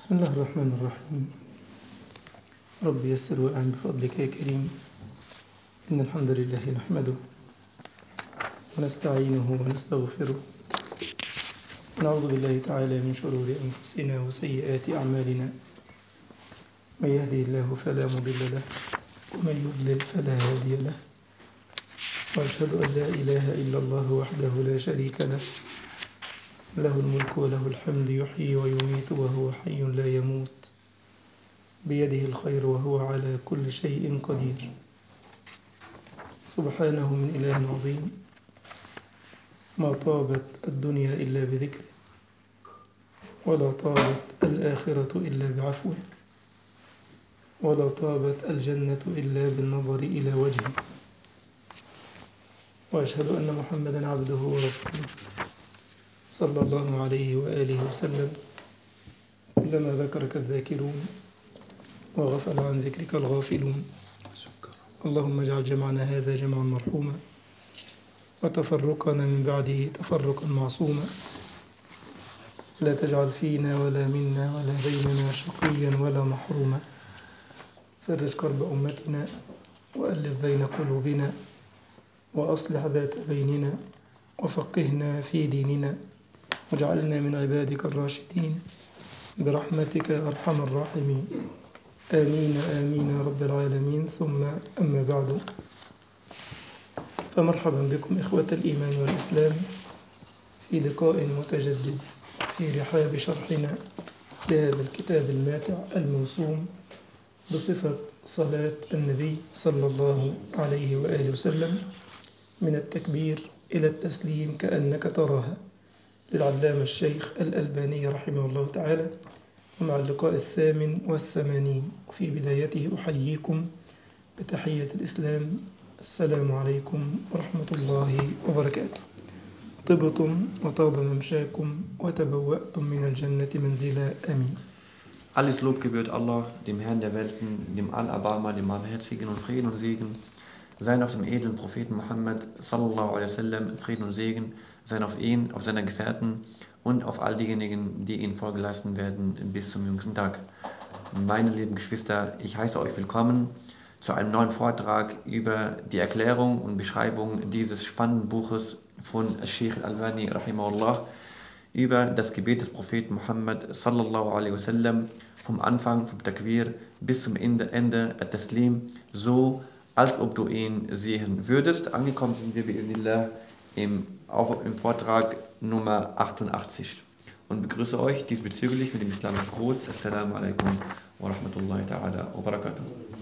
بسم الله الرحمن الرحيم رب يسر وأعن بفضلك يا كريم إن الحمد لله نحمده ونستعينه ونستغفره ونعوذ بالله تعالى من شرور أنفسنا وسيئات أعمالنا من يهدي الله فلا مضل له ومن يضلل فلا هادي له وأشهد أن لا إله إلا الله وحده لا شريك له له الملك وله الحمد يحيي ويميت وهو حي لا يموت بيده الخير وهو على كل شيء قدير سبحانه من إله عظيم ما طابت الدنيا إلا بذكره ولا طابت الآخرة إلا بعفوه ولا طابت الجنة إلا بالنظر إلى وجهه وأشهد أن محمدا عبده ورسوله صلى الله عليه وآله وسلم كلما ذكرك الذاكرون وغفل عن ذكرك الغافلون اللهم اجعل جمعنا هذا جمعا مرحوما وتفرقنا من بعده تفرقا معصوما لا تجعل فينا ولا منا ولا بيننا شقيا ولا محروما فرج كرب أمتنا وألف بين قلوبنا وأصلح ذات بيننا وفقهنا في ديننا واجعلنا من عبادك الراشدين برحمتك يا أرحم الراحمين آمين آمين يا رب العالمين ثم أما بعد فمرحبا بكم إخوة الإيمان والإسلام في لقاء متجدد في رحاب شرحنا لهذا الكتاب الماتع الموسوم بصفة صلاة النبي صلى الله عليه وآله وسلم من التكبير إلى التسليم كأنك تراها للعلامة الشيخ الألباني رحمه الله تعالى ومع اللقاء الثامن والثمانين وفي بدايته أحييكم بتحية الإسلام السلام عليكم ورحمة الله وبركاته طبتم وطاب ممشاكم وتبوأتم من الجنة منزلا آمين Alles Lob gebührt Allah, dem Herrn der Welten, dem Allerbarmer, dem Barmherzigen und Frieden und Segen seien auf dem edlen Propheten Muhammad sallallahu alaihi wasallam, Frieden und Segen seien auf ihn, auf seine Gefährten und auf all diejenigen, die ihn vorgelassen werden bis zum jüngsten Tag. Meine lieben Geschwister, ich heiße euch willkommen zu einem neuen Vortrag über die Erklärung und Beschreibung dieses spannenden Buches von Sheikh Al-Albani rahimahullah über das Gebet des Propheten Muhammad sallallahu alaihi wasallam vom Anfang, vom Takbir bis zum Ende, Ende At-Taslim, so als ob du ihn sehen würdest. Angekommen sind wir bi'idhnillah im, auch im Vortrag Nummer 88 und begrüße euch diesbezüglich mit dem islamischen Gruß. Assalamu alaikum wa rahmatullahi ta'ala wa barakatuh.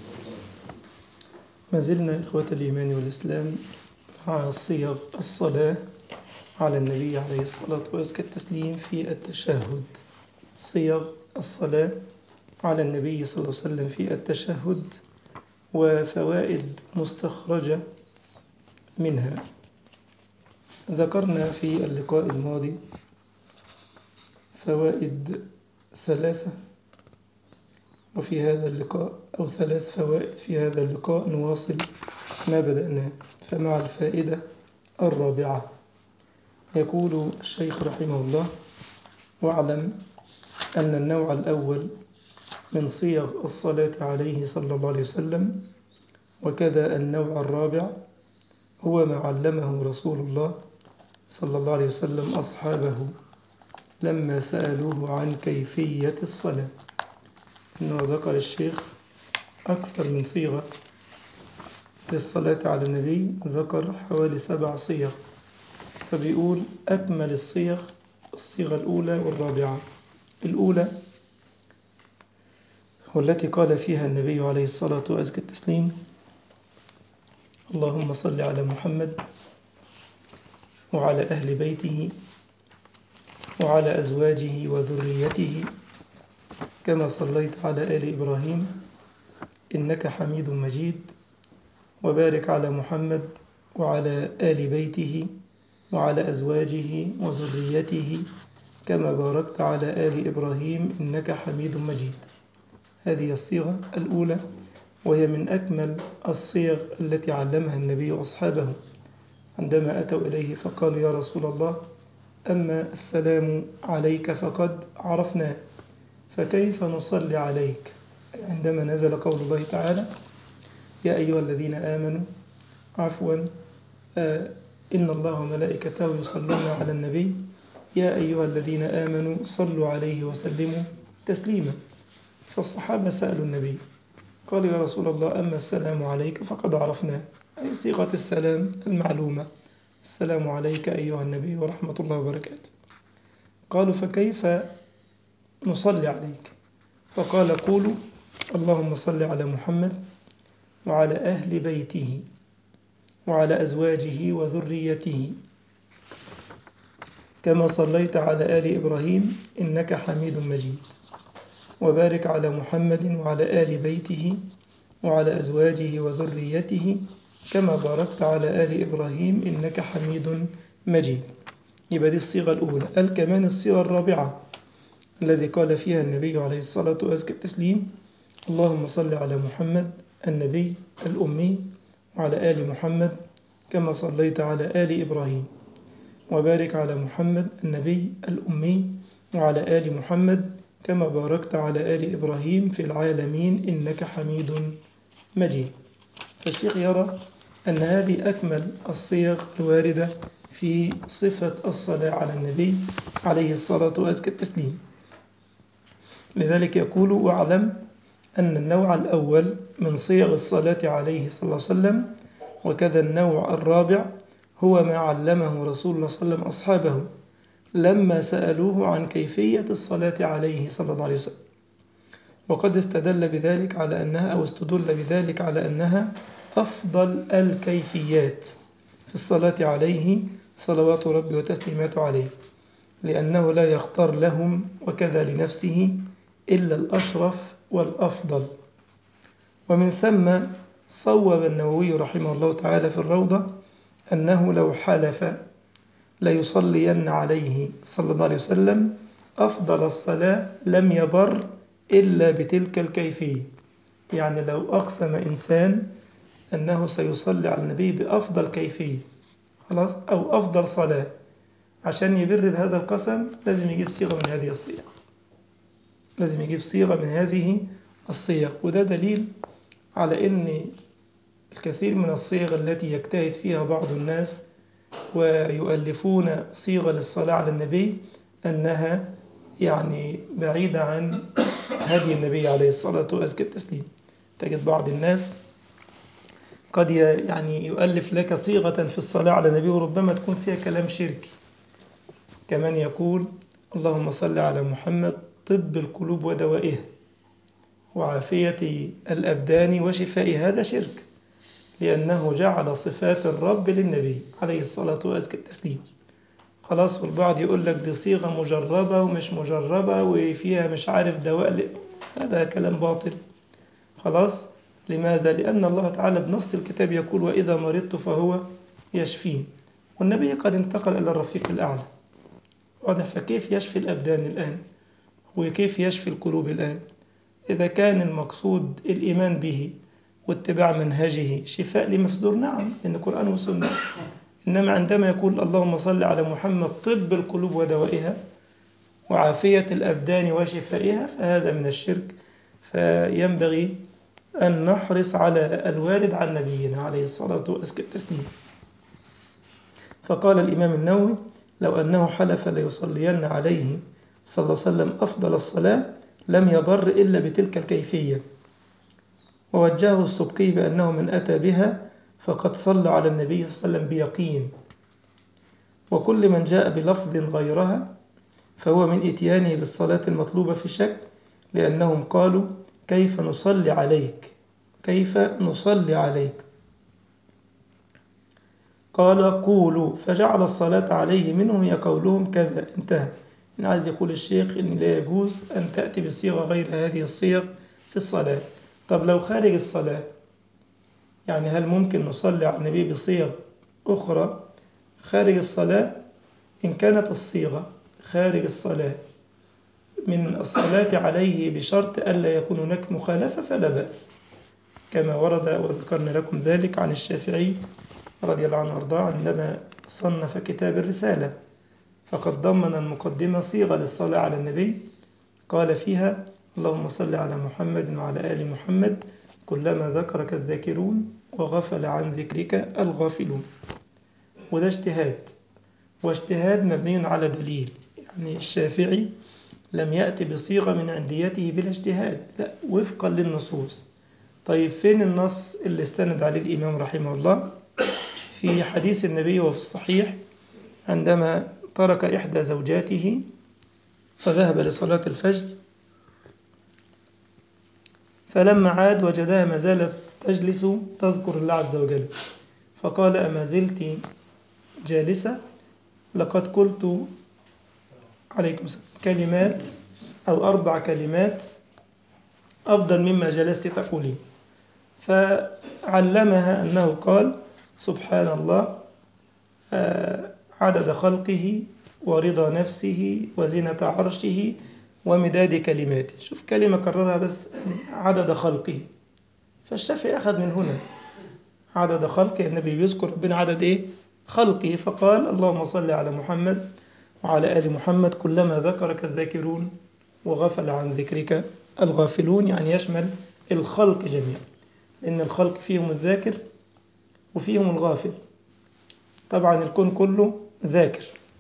ما زلنا إخوة الإيمان والإسلام مع صيغ الصلاة على النبي عليه الصلاة وأزكى التسليم في التشهد صيغ الصلاة على النبي صلى الله عليه وسلم في التشهد وفوائد مستخرجة منها ذكرنا في اللقاء الماضي فوائد ثلاثة وفي هذا اللقاء أو ثلاث فوائد في هذا اللقاء نواصل ما بدأناه فمع الفائدة الرابعة يقول الشيخ رحمه الله واعلم أن النوع الأول من صيغ الصلاة عليه صلى الله عليه وسلم وكذا النوع الرابع هو ما علمه رسول الله صلى الله عليه وسلم أصحابه لما سألوه عن كيفية الصلاة إنه ذكر الشيخ أكثر من صيغة للصلاة على النبي ذكر حوالي سبع صيغ فبيقول أكمل الصيغ الصيغة الأولى والرابعة الأولى والتي قال فيها النبي عليه الصلاة وأزكى التسليم اللهم صل على محمد وعلى أهل بيته وعلى أزواجه وذريته كما صليت على آل إبراهيم إنك حميد مجيد وبارك على محمد وعلى آل بيته وعلى أزواجه وذريته كما باركت على آل إبراهيم إنك حميد مجيد هذه الصيغة الأولى وهي من أكمل الصيغ التي علمها النبي أصحابه عندما أتوا إليه فقالوا يا رسول الله أما السلام عليك فقد عرفناه فكيف نصلي عليك عندما نزل قول الله تعالى يا أيها الذين آمنوا عفوا آه إن الله وملائكته يصلون على النبي يا أيها الذين آمنوا صلوا عليه وسلموا تسليما فالصحابة سألوا النبي قالوا يا رسول الله أما السلام عليك فقد عرفناه أي صيغة السلام المعلومة السلام عليك أيها النبي ورحمة الله وبركاته قالوا فكيف نصلي عليك فقال قولوا اللهم صل على محمد وعلى أهل بيته وعلى أزواجه وذريته كما صليت على آل إبراهيم إنك حميد مجيد وبارك على محمد وعلى آل بيته وعلى أزواجه وذريته كما باركت على آل إبراهيم إنك حميد مجيد يبقى دي الصيغة الأولى قال كمان الصيغة الرابعة الذي قال فيها النبي عليه الصلاة وأزكى التسليم اللهم صل على محمد النبي الأمي وعلى آل محمد كما صليت على آل إبراهيم وبارك على محمد النبي الأمي وعلى آل محمد كما باركت على آل إبراهيم في العالمين إنك حميد مجيد فالشيخ يرى أن هذه أكمل الصيغ الواردة في صفة الصلاة على النبي عليه الصلاة وأزكى التسليم لذلك يقول واعلم أن النوع الأول من صيغ الصلاة عليه صلى الله عليه وسلم وكذا النوع الرابع هو ما علمه رسول الله صلى الله عليه وسلم أصحابه لما سألوه عن كيفية الصلاة عليه صلى الله عليه وسلم وقد استدل بذلك على أنها أو استدل بذلك على أنها أفضل الكيفيات في الصلاة عليه صلوات ربي وتسليماته عليه لأنه لا يختار لهم وكذا لنفسه إلا الأشرف والأفضل ومن ثم صوب النووي رحمه الله تعالى في الروضة أنه لو حلف ليصلين عليه صلى الله عليه وسلم أفضل الصلاة لم يبر إلا بتلك الكيفية يعني لو أقسم إنسان أنه سيصلي على النبي بأفضل كيفية خلاص أو أفضل صلاة عشان يبر بهذا القسم لازم يجيب صيغة من هذه الصيغ لازم يجيب صيغة من هذه الصيغ وده دليل على أن الكثير من الصيغ التي يجتهد فيها بعض الناس ويؤلفون صيغة للصلاة على النبي أنها يعني بعيدة عن هدي النبي عليه الصلاة وأزكى التسليم تجد بعض الناس قد يعني يؤلف لك صيغة في الصلاة على النبي وربما تكون فيها كلام شركي كمان يقول اللهم صل على محمد طب القلوب ودوائها وعافية الأبدان وشفاء هذا شرك لأنه جعل صفات الرب للنبي عليه الصلاة وأزكى التسليم خلاص والبعض يقول لك دي صيغة مجربة ومش مجربة وفيها مش عارف دواء هذا كلام باطل خلاص لماذا؟ لأن الله تعالى بنص الكتاب يقول وإذا مرضت فهو يشفين والنبي قد انتقل إلى الرفيق الأعلى واضح فكيف يشفي الأبدان الآن وكيف يشفي القلوب الآن إذا كان المقصود الإيمان به واتباع منهجه شفاء لمفزور نعم لأن القرآن وسنة إنما عندما يقول اللهم صل على محمد طب القلوب ودوائها وعافية الأبدان وشفائها فهذا من الشرك فينبغي أن نحرص على الوارد عن نبينا عليه الصلاة وأزكى التسليم فقال الإمام النووي لو أنه حلف ليصلين عليه صلى الله عليه وسلم أفضل الصلاة لم يبر إلا بتلك الكيفية ووجهه السبكي بأنه من أتى بها فقد صلى على النبي صلى الله عليه وسلم بيقين وكل من جاء بلفظ غيرها فهو من إتيانه بالصلاة المطلوبة في شك لأنهم قالوا كيف نصلي عليك كيف نصلي عليك قال قولوا فجعل الصلاة عليه منهم هي قولهم كذا انتهى إن عايز يقول الشيخ إن لا يجوز أن تأتي بصيغة غير هذه الصيغ في الصلاة طب لو خارج الصلاة يعني هل ممكن نصلي على النبي بصيغ أخرى خارج الصلاة إن كانت الصيغة خارج الصلاة من الصلاة عليه بشرط ألا يكون هناك مخالفة فلا بأس كما ورد وذكرنا لكم ذلك عن الشافعي رضي الله عنه وارضاه عندما صنف كتاب الرسالة فقد ضمن المقدمة صيغة للصلاة على النبي قال فيها اللهم صل على محمد وعلى آل محمد كلما ذكرك الذاكرون وغفل عن ذكرك الغافلون وده اجتهاد واجتهاد مبني على دليل يعني الشافعي لم يأتي بصيغة من عنديته بلا اجتهاد لا وفقا للنصوص طيب فين النص اللي استند عليه الإمام رحمه الله في حديث النبي وفي الصحيح عندما ترك إحدى زوجاته وذهب لصلاة الفجر فلما عاد وجدها ما زالت تجلس تذكر الله عز وجل فقال أما زلت جالسة لقد قلت عليكم السلام كلمات أو أربع كلمات أفضل مما جلست تقولين فعلمها أنه قال سبحان الله عدد خلقه ورضا نفسه وزنة عرشه ومداد كلماته شوف كلمة كررها بس عدد خلقه فالشافعي أخذ من هنا عدد خلقه النبي بيذكر ربنا عدد إيه خلقه فقال اللهم صل على محمد وعلى آل محمد كلما ذكرك الذاكرون وغفل عن ذكرك الغافلون يعني يشمل الخلق جميعا لأن الخلق فيهم الذاكر وفيهم الغافل طبعا الكون كله ذاكر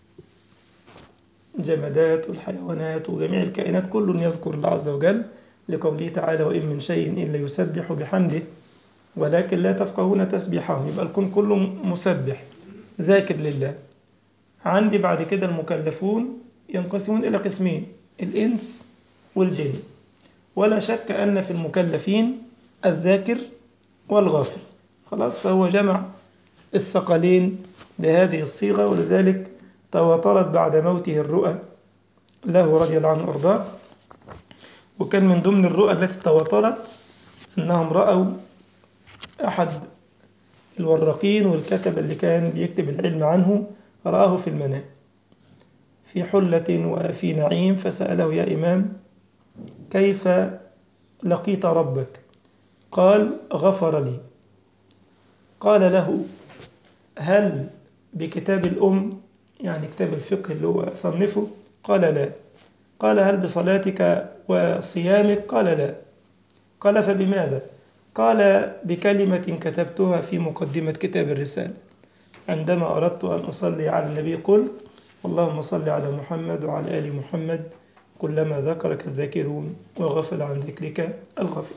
الجمادات والحيوانات وجميع الكائنات كل يذكر الله عز وجل لقوله تعالى وإن من شيء إلا يسبح بحمده ولكن لا تفقهون تسبيحهم يبقى الكون كله مسبح ذاكر لله عندي بعد كده المكلفون ينقسمون إلى قسمين الإنس والجن ولا شك أن في المكلفين الذاكر والغافل خلاص فهو جمع الثقلين بهذه الصيغة ولذلك تواترت بعد موته الرؤى له رضي الله عنه وارضاه وكان من ضمن الرؤى التي تواترت أنهم رأوا أحد الورقين والكتب اللي كان بيكتب العلم عنه رآه في المنام في حلة وفي نعيم فسأله يا إمام كيف لقيت ربك قال غفر لي قال له هل بكتاب الأم يعني كتاب الفقه اللي هو صنفه قال لا قال هل بصلاتك وصيامك قال لا قال فبماذا قال بكلمة كتبتها في مقدمة كتاب الرسالة عندما أردت أن أصلي على النبي قلت اللهم صل على محمد وعلى آل محمد كلما ذكرك الذاكرون وغفل عن ذكرك الغافل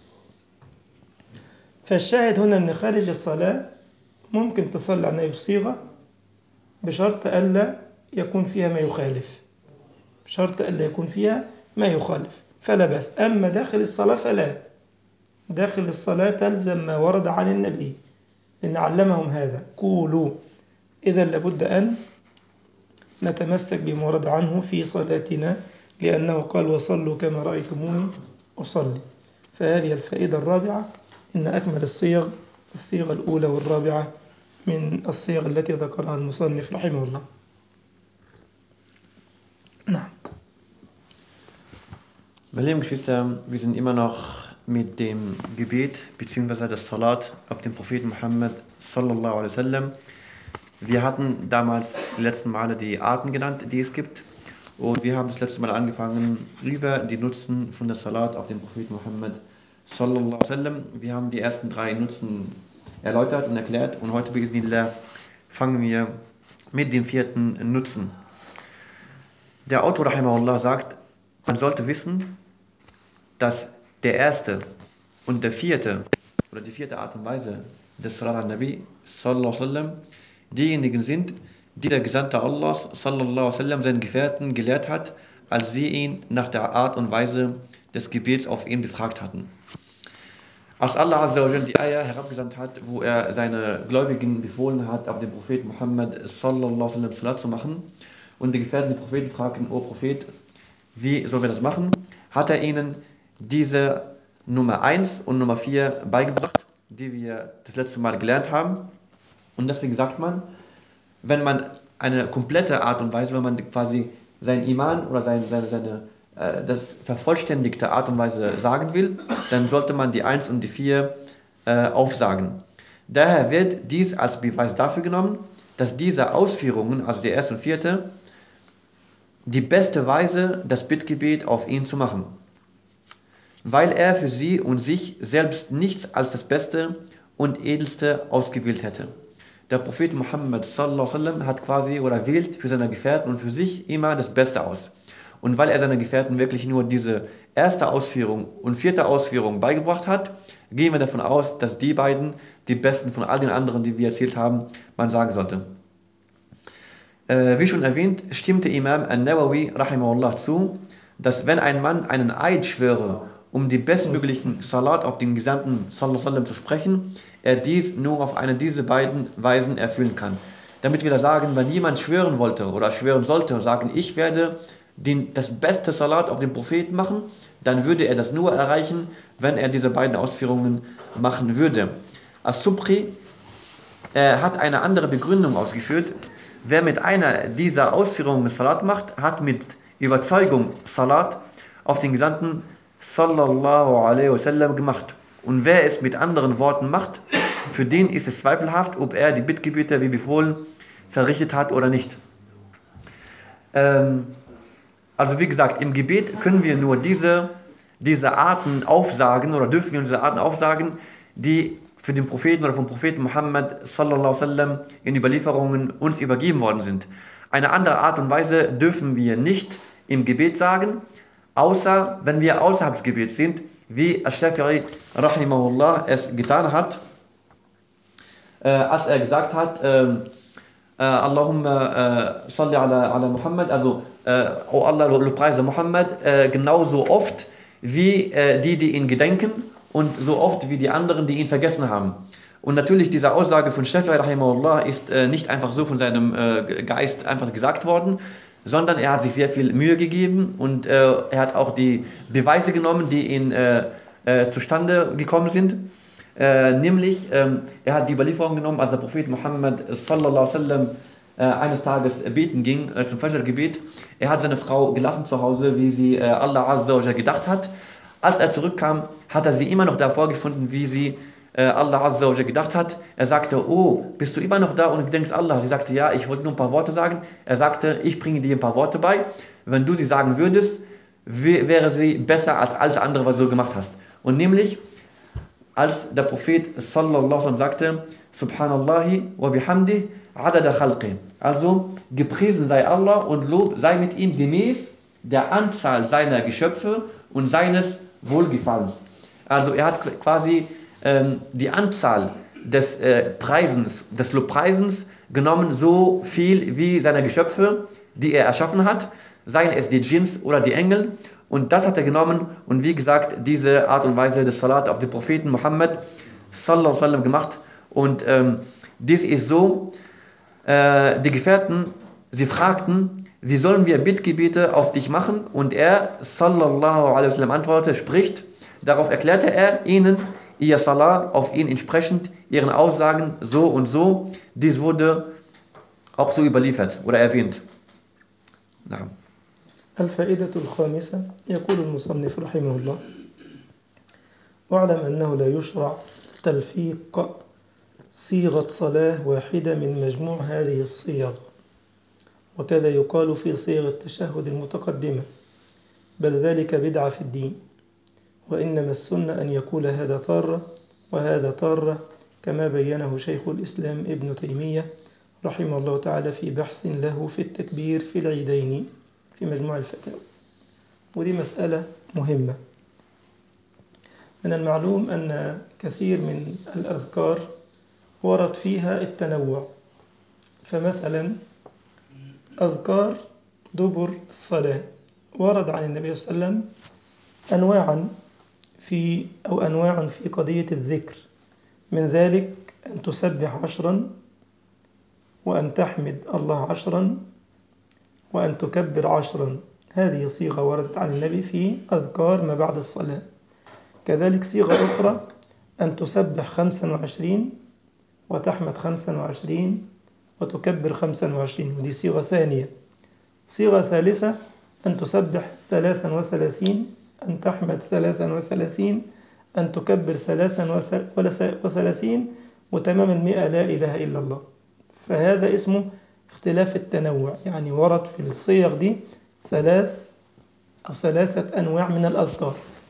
فالشاهد هنا أن خارج الصلاة ممكن تصلي على النبي بصيغة بشرط ألا يكون فيها ما يخالف بشرط ألا يكون فيها ما يخالف فلا بأس أما داخل الصلاة فلا داخل الصلاة تلزم ما ورد عن النبي إن علمهم هذا قولوا إذا لابد أن نتمسك بما ورد عنه في صلاتنا لأنه قال وصلوا كما رأيتموني أصلي فهذه الفائدة الرابعة إن أكمل الصيغ الصيغة الأولى والرابعة من الصيغ التي ذكرها المصنف رحمه الله نعم Meine lieben Geschwister, wir sind immer noch mit dem Gebet bzw. das Salat auf den Propheten Muhammad sallallahu alaihi wasallam. Wir hatten damals die letzten Male die Arten genannt, die es gibt. Und wir haben das letzte Mal angefangen über die Nutzen von der Salat auf den Propheten Muhammad sallallahu alaihi wasallam. Wir haben die ersten drei Nutzen erläutert und erklärt und heute fangen wir mit dem vierten Nutzen. Der Autor Rahimahullah sagt, man sollte wissen, dass der erste und der vierte oder die vierte Art und Weise des Salat al-Nabi sallallahu alaihi wasallam diejenigen sind, die der Gesandte Allahs sallallahu alaihi wasallam seinen Gefährten gelehrt hat, als sie ihn nach der Art und Weise des Gebets auf ihn befragt hatten. Als Allah Azza wa die Eier herabgesandt hat, wo er seine Gläubigen befohlen hat, auf den Propheten Muhammad sallallahu alaihi wasallam Salat zu machen und die Gefährten die Propheten fragten, O Prophet, wie sollen wir das machen? Hat er ihnen diese Nummer 1 und Nummer 4 beigebracht, die wir das letzte Mal gelernt haben. Und deswegen sagt man, wenn man eine komplette Art und Weise, wenn man quasi sein Iman oder sein, seine, seine, äh, das vervollständigte Art und Weise sagen will, dann sollte man die 1 und die 4 äh, aufsagen. Daher wird dies als Beweis dafür genommen, dass diese Ausführungen, also die erste und vierte, die beste Weise, das Bittgebet auf ihn zu machen, weil er für sie und sich selbst nichts als das Beste und Edelste ausgewählt hätte. Der Prophet Muhammad sallallahu alaihi wasallam hat quasi oder wählt für seine Gefährten und für sich immer das Beste aus. Und weil er seinen Gefährten wirklich nur diese erste Ausführung und vierte Ausführung beigebracht hat, gehen wir davon aus, dass die beiden die besten von all den anderen, die wir erzählt haben, man sagen sollte. Äh, wie schon erwähnt, stimmte Imam An-Nawawi rahimahullah zu, dass wenn ein Mann einen Eid schwöre, um die bestmöglichen Salat auf den gesamten Sallallahu zu sprechen, er dies nur auf eine dieser beiden Weisen erfüllen kann. Damit wir da sagen, wenn jemand schwören wollte oder schwören sollte und sagen, ich werde den, das beste Salat auf den Propheten machen, dann würde er das nur erreichen, wenn er diese beiden Ausführungen machen würde. As-Subri äh, hat eine andere Begründung ausgeführt. Wer mit einer dieser Ausführungen Salat macht, hat mit Überzeugung Salat auf den Gesandten sallallahu alaihi wasallam gemacht. Und wer es mit anderen Worten macht, für den ist es zweifelhaft, ob er die Bittgebete wie befohlen verrichtet hat oder nicht. Ähm, also wie gesagt, im Gebet können wir nur diese, diese Arten aufsagen oder dürfen wir diese Arten aufsagen, die für den Propheten oder vom Propheten Muhammad sallallahu sallam in Überlieferungen uns übergeben worden sind. Eine andere Art und Weise dürfen wir nicht im Gebet sagen, außer wenn wir außerhalb des Gebets sind, wie Ash-Shafi'i rahimahullah es getan hat, äh, als er gesagt hat, äh, äh, Allahumma äh, salli ala, ala Muhammad, also äh, oh Allah, Lobpreise Muhammad, äh, genauso oft wie äh, die, die ihn gedenken und so oft wie die anderen, die ihn vergessen haben. Und natürlich diese Aussage von Shafi'i rahimahullah ist äh, nicht einfach so von seinem äh, Geist einfach gesagt worden, sondern er hat sich sehr viel Mühe gegeben und äh, er hat auch die Beweise genommen, die ihn äh, äh, zustande gekommen sind. Äh, nämlich, ähm, er hat die Überlieferung genommen, als der Prophet Muhammad sallallahu sallam äh, eines Tages beten ging, äh, zum Fajr-Gebet. Er hat seine Frau gelassen zu Hause, wie sie Allah Azza wa gedacht hat. Als er zurückkam, hat er sie immer noch da vorgefunden, wie sie Allah Azza wa gedacht hat. Er sagte, oh, bist du immer noch da und gedenkst Allah? Sie sagte, ja, ich wollte nur ein paar Worte sagen. Er sagte, ich bringe dir ein paar Worte bei. Wenn du sie sagen würdest, wäre sie besser als alles andere, was du gemacht hast. Und nämlich, als der Prophet sallallahu alaihi wasallam sagte, Subhanallahi wa bihamdi adada khalqi. Also, gepriesen sei Allah und Lob sei mit ihm gemäß der Anzahl seiner Geschöpfe und seines Wohlgefallens. Also, er hat quasi ähm, die Anzahl des äh, Preisens, des Lobpreisens genommen, so viel wie seine Geschöpfe, die er erschaffen hat, seien es die Djinns oder die Engel. Und das hat er genommen und wie gesagt, diese Art und Weise des Salat auf den Propheten Muhammad sallallahu alaihi wasallam gemacht. Und ähm, dies ist so, äh, die Gefährten, sie fragten, wie sollen wir Bittgebete auf dich machen? Und er, sallallahu alaihi wasallam, antwortete, spricht, darauf erklärte er ihnen, ihr Salah auf ihn entsprechend, ihren Aussagen so und so. Dies wurde auch so überliefert oder erwähnt. نعم. الفائدة الخامسة يقول المصنف رحمه الله واعلم أنه لا يشرع تلفيق صيغة صلاة واحدة من مجموع هذه الصيغ وكذا يقال في صيغ التشهد المتقدمة بل ذلك بدعة في الدين وإنما السنة أن يقول هذا طارة وهذا طارة كما بينه شيخ الإسلام ابن تيمية رحمه الله تعالى في بحث له في التكبير في العيدين في مجموع الفتاوى ودي مسألة مهمة من المعلوم أن كثير من الأذكار ورد فيها التنوع فمثلا أذكار دبر الصلاة ورد عن النبي صلى الله عليه وسلم أنواعا في أو أنواع في قضية الذكر من ذلك أن تسبح عشرا وأن تحمد الله عشرا وأن تكبر عشرا هذه صيغة وردت عن النبي في أذكار ما بعد الصلاة كذلك صيغة أخرى أن تسبح خمسا وعشرين وتحمد خمسا وعشرين وتكبر خمسا وعشرين ودي صيغة ثانية صيغة ثالثة أن تسبح ثلاثا وثلاثين أن تحمد ثلاثا وثلاثين أن تكبر ثلاثا وثلاثين وتمام المئة لا إله إلا الله فهذا اسمه اختلاف التنوع يعني ورد في الصيغ دي ثلاث أو ثلاثة أنواع من الأذكار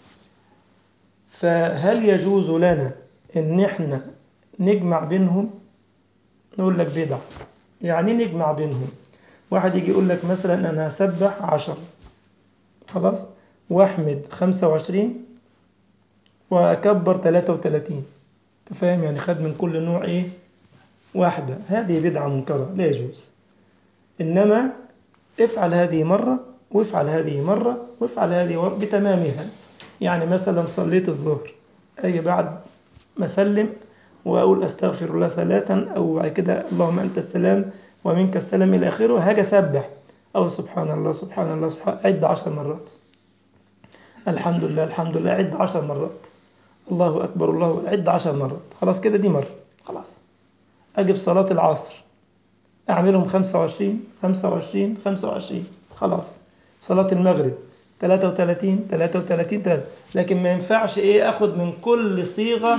فهل يجوز لنا إن إحنا نجمع بينهم نقول لك بدع يعني نجمع بينهم واحد يجي يقول لك مثلا أنا هسبح عشر خلاص واحمد خمسة وعشرين وأكبر تلاتة وتلاتين أنت فاهم يعني خد من كل نوع إيه واحدة هذه بدعة منكرة لا يجوز إنما افعل هذه مرة وافعل هذه مرة وافعل هذه مرة بتمامها يعني مثلا صليت الظهر أي بعد ما أسلم وأقول أستغفر الله ثلاثا أو بعد كده اللهم أنت السلام ومنك السلام إلى آخره هاجي أسبح أو سبحان الله سبحان الله سبحان عد عشر مرات الحمد لله الحمد لله عد عشر مرات الله أكبر الله عد عشر مرات خلاص كده دي مرة خلاص أجي في صلاة العصر أعملهم 25 25 25 خلاص صلاة المغرب 33 33 3 لكن ما ينفعش إيه أخد من كل صيغة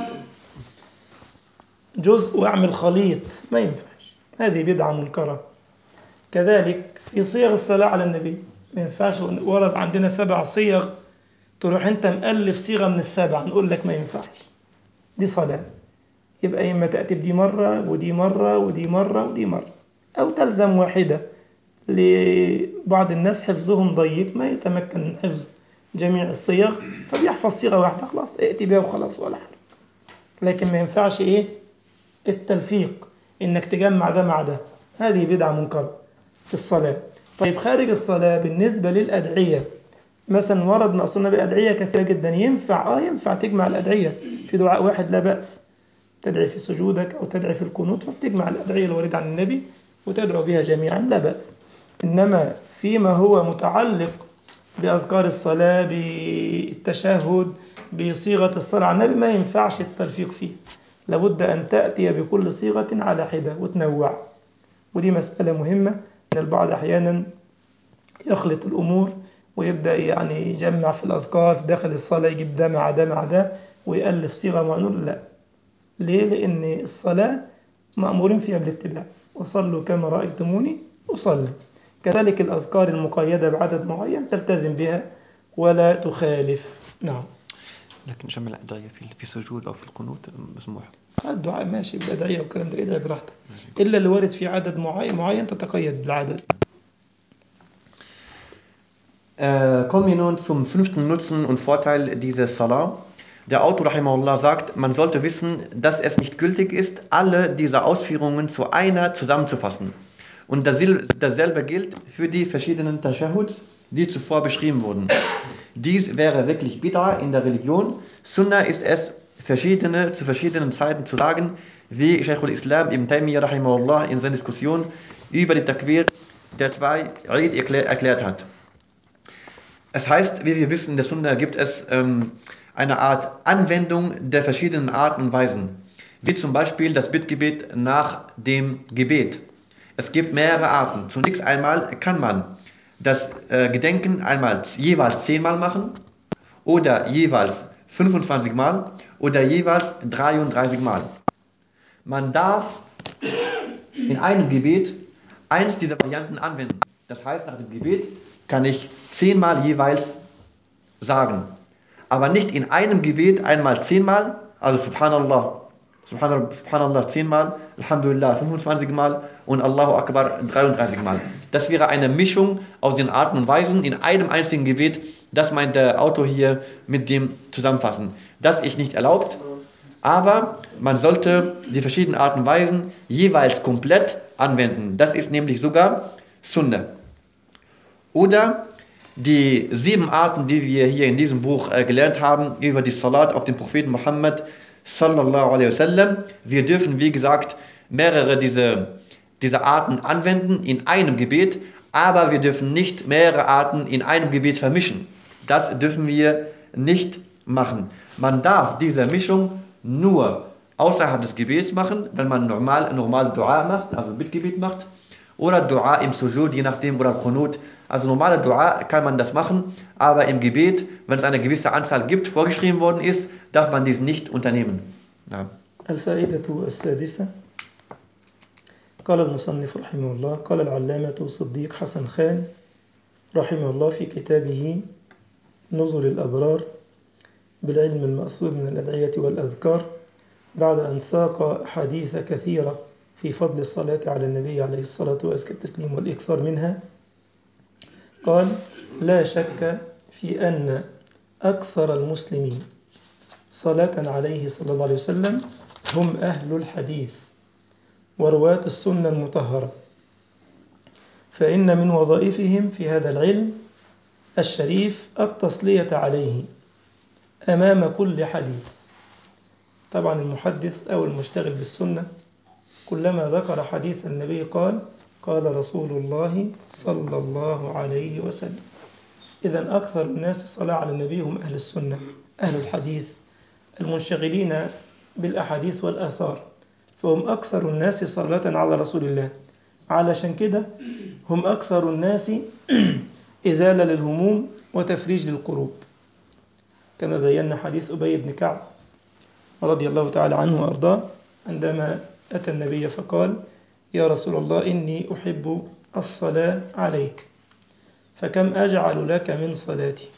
جزء وأعمل خليط ما ينفعش هذه بدعة منكرة كذلك في صيغ الصلاة على النبي ما ينفعش ورد عندنا سبع صيغ تروح أنت مألف صيغة من السبع نقول لك ما ينفعش دي صلاة يبقى إما تأتي بدي مرة ودي مرة ودي مرة ودي مرة أو تلزم واحدة لبعض الناس حفظهم ضيق ما يتمكن من حفظ جميع الصيغ فبيحفظ صيغة واحدة خلاص ائتي بها وخلاص ولا حاجة لكن ما ينفعش إيه التلفيق إنك تجمع ده مع ده هذه بدعة منكرة في الصلاة طيب خارج الصلاة بالنسبة للأدعية مثلا ورد مقصودنا بأدعية كثيرة جدا ينفع آه ينفع تجمع الأدعية في دعاء واحد لا بأس تدعي في سجودك أو تدعي في القنوت فبتجمع الأدعية الواردة عن النبي وتدعو بها جميعا لا بأس إنما فيما هو متعلق بأذكار الصلاة بالتشهد بصيغة الصلاة على النبي ما ينفعش التلفيق فيه لابد أن تأتي بكل صيغة على حدة وتنوع ودي مسألة مهمة أن البعض أحيانا يخلط الأمور ويبدأ يعني يجمع في الأذكار داخل الصلاة يجيب ده مع ده مع ده ويألف صيغة معينة لا ليه؟ لأن الصلاة مأمورين فيها بالاتباع وصلوا كما رأيتموني أصلي كذلك الأذكار المقيدة بعدد معين تلتزم بها ولا تخالف نعم لكن جمع الأدعية في في السجود أو في القنوت مسموح الدعاء ماشي بالأدعية والكلام ده ادعي براحتك إلا اللي وارد في عدد معين معين تتقيد بالعدد Äh, kommen wir nun zum fünften Nutzen und Vorteil dieses Salah. Der Autor Rahimahullah sagt, man sollte wissen, dass es nicht gültig ist, alle diese Ausführungen zu einer zusammenzufassen. Und dasselbe gilt für die verschiedenen Tashahuds, die zuvor beschrieben wurden. Dies wäre wirklich Bid'ah in der Religion. Sunnah ist es, verschiedene zu verschiedenen Zeiten zu sagen, wie Shaykhul Islam Ibn Taymiyyah Rahimahullah in seiner Diskussion über die Takwir der zwei Eid erklärt hat. Es heißt, wie wir wissen, in der Sunna gibt es ähm, eine Art Anwendung der verschiedenen Arten und Weisen. Wie zum Beispiel das Bittgebet nach dem Gebet. Es gibt mehrere Arten. Zunächst einmal kann man das äh, Gedenken einmal jeweils zehnmal machen oder jeweils 25 Mal oder jeweils 33 Mal. Man darf in einem Gebet eins dieser Varianten anwenden. Das heißt, nach dem Gebet kann ich zehnmal jeweils sagen. Aber nicht in einem Gebet einmal zehnmal, also Subhanallah, Subhanallah, Subhanallah zehnmal, Alhamdulillah 25 Mal und Allahu Akbar 33 Mal. Das wäre eine Mischung aus den Arten und Weisen in einem einzigen Gebet. Das meint der Autor hier mit dem Zusammenfassen. Das ist nicht erlaubt, aber man sollte die verschiedenen Arten und Weisen jeweils komplett anwenden. Das ist nämlich sogar Sunna. Oder die sieben Arten, die wir hier in diesem Buch äh, gelernt haben, über die Salat auf den Propheten Muhammad sallallahu alaihi wasallam. Wir dürfen, wie gesagt, mehrere dieser diese Arten anwenden in einem Gebet, aber wir dürfen nicht mehrere Arten in einem Gebet vermischen. Das dürfen wir nicht machen. Man darf diese Mischung nur außerhalb des Gebets machen, wenn man normal, normal Dua macht, also Bittgebet macht, oder Dua im Sujud, je nachdem, oder Qunut. Also normale Dua kann man das machen, aber im Gebet, wenn es eine gewisse Anzahl gibt, vorgeschrieben worden ist, darf man dies nicht unternehmen. Ja. الفائدة السادسة قال المصنف رحمه الله قال العلامة صديق حسن خان رحمه الله في كتابه نزل الأبرار بالعلم المأثور من الأدعية والأذكار بعد أن ساق حديث كثيرة في فضل الصلاة على النبي عليه الصلاة وأزكى التسليم والإكثار منها قال لا شك في أن أكثر المسلمين صلاة عليه صلى الله عليه وسلم هم أهل الحديث ورواة السنة المطهرة فإن من وظائفهم في هذا العلم الشريف التصلية عليه أمام كل حديث طبعا المحدث أو المشتغل بالسنة كلما ذكر حديث النبي قال قال رسول الله صلى الله عليه وسلم إذا أكثر الناس صلاة على النبي هم أهل السنة أهل الحديث المنشغلين بالأحاديث والآثار فهم أكثر الناس صلاة على رسول الله علشان كده هم أكثر الناس إزالة للهموم وتفريج للقروب كما بينا حديث أبي بن كعب رضي الله تعالى عنه وأرضاه عندما أتى النبي فقال يا رسول الله إني أحب الصلاة عليك فكم أجعل لك من صلاتي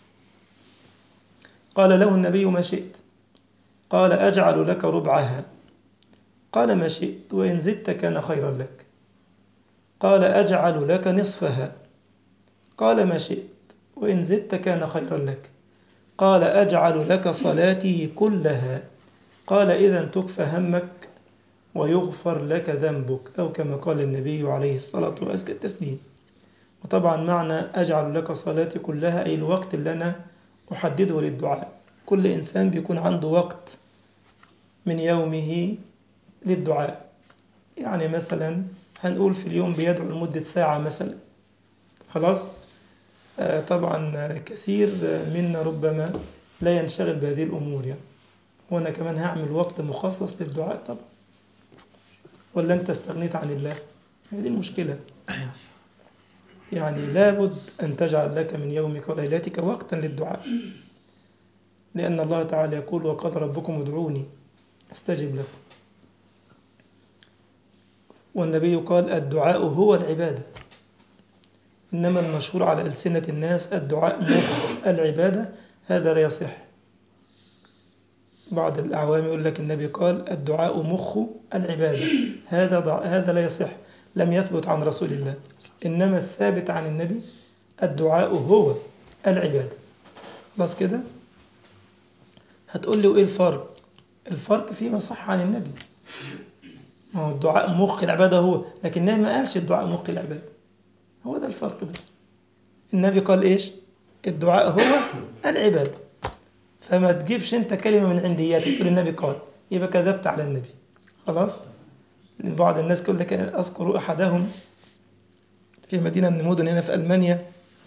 قال له النبي ما شئت قال أجعل لك ربعها قال ما شئت وإن زدت كان خيرا لك قال أجعل لك نصفها قال ما شئت وإن زدت كان خيرا لك قال أجعل لك صلاتي كلها قال إذا تكفى همك ويغفر لك ذنبك أو كما قال النبي عليه الصلاة وأزكى التسليم وطبعا معنى أجعل لك صلاتي كلها أي الوقت اللي أنا أحدده للدعاء كل إنسان بيكون عنده وقت من يومه للدعاء يعني مثلا هنقول في اليوم بيدعو لمدة ساعة مثلا خلاص آه طبعا كثير منا ربما لا ينشغل بهذه الأمور يعني وأنا كمان هعمل وقت مخصص للدعاء طبعا ولا أنت استغنيت عن الله هذه المشكلة يعني لابد أن تجعل لك من يومك وليلتك وقتا للدعاء لأن الله تعالى يقول وقال ربكم ادعوني استجب لكم والنبي قال الدعاء هو العبادة إنما المشهور على ألسنة الناس الدعاء مخ العبادة هذا لا يصح بعض الأعوام يقول لك النبي قال الدعاء مخ العبادة هذا ضع... هذا لا يصح لم يثبت عن رسول الله إنما الثابت عن النبي الدعاء هو العبادة خلاص كده هتقول لي وإيه الفرق الفرق فيما صح عن النبي ما هو الدعاء مخ العبادة هو لكن النبي ما قالش الدعاء مخ العبادة هو ده الفرق بس النبي قال إيش الدعاء هو العبادة فما تجيبش انت كلمة من عندياتك تقول النبي قال يبقى كذبت على النبي خلاص بعض الناس يقول لك أذكر أحدهم في مدينة من المدن هنا في ألمانيا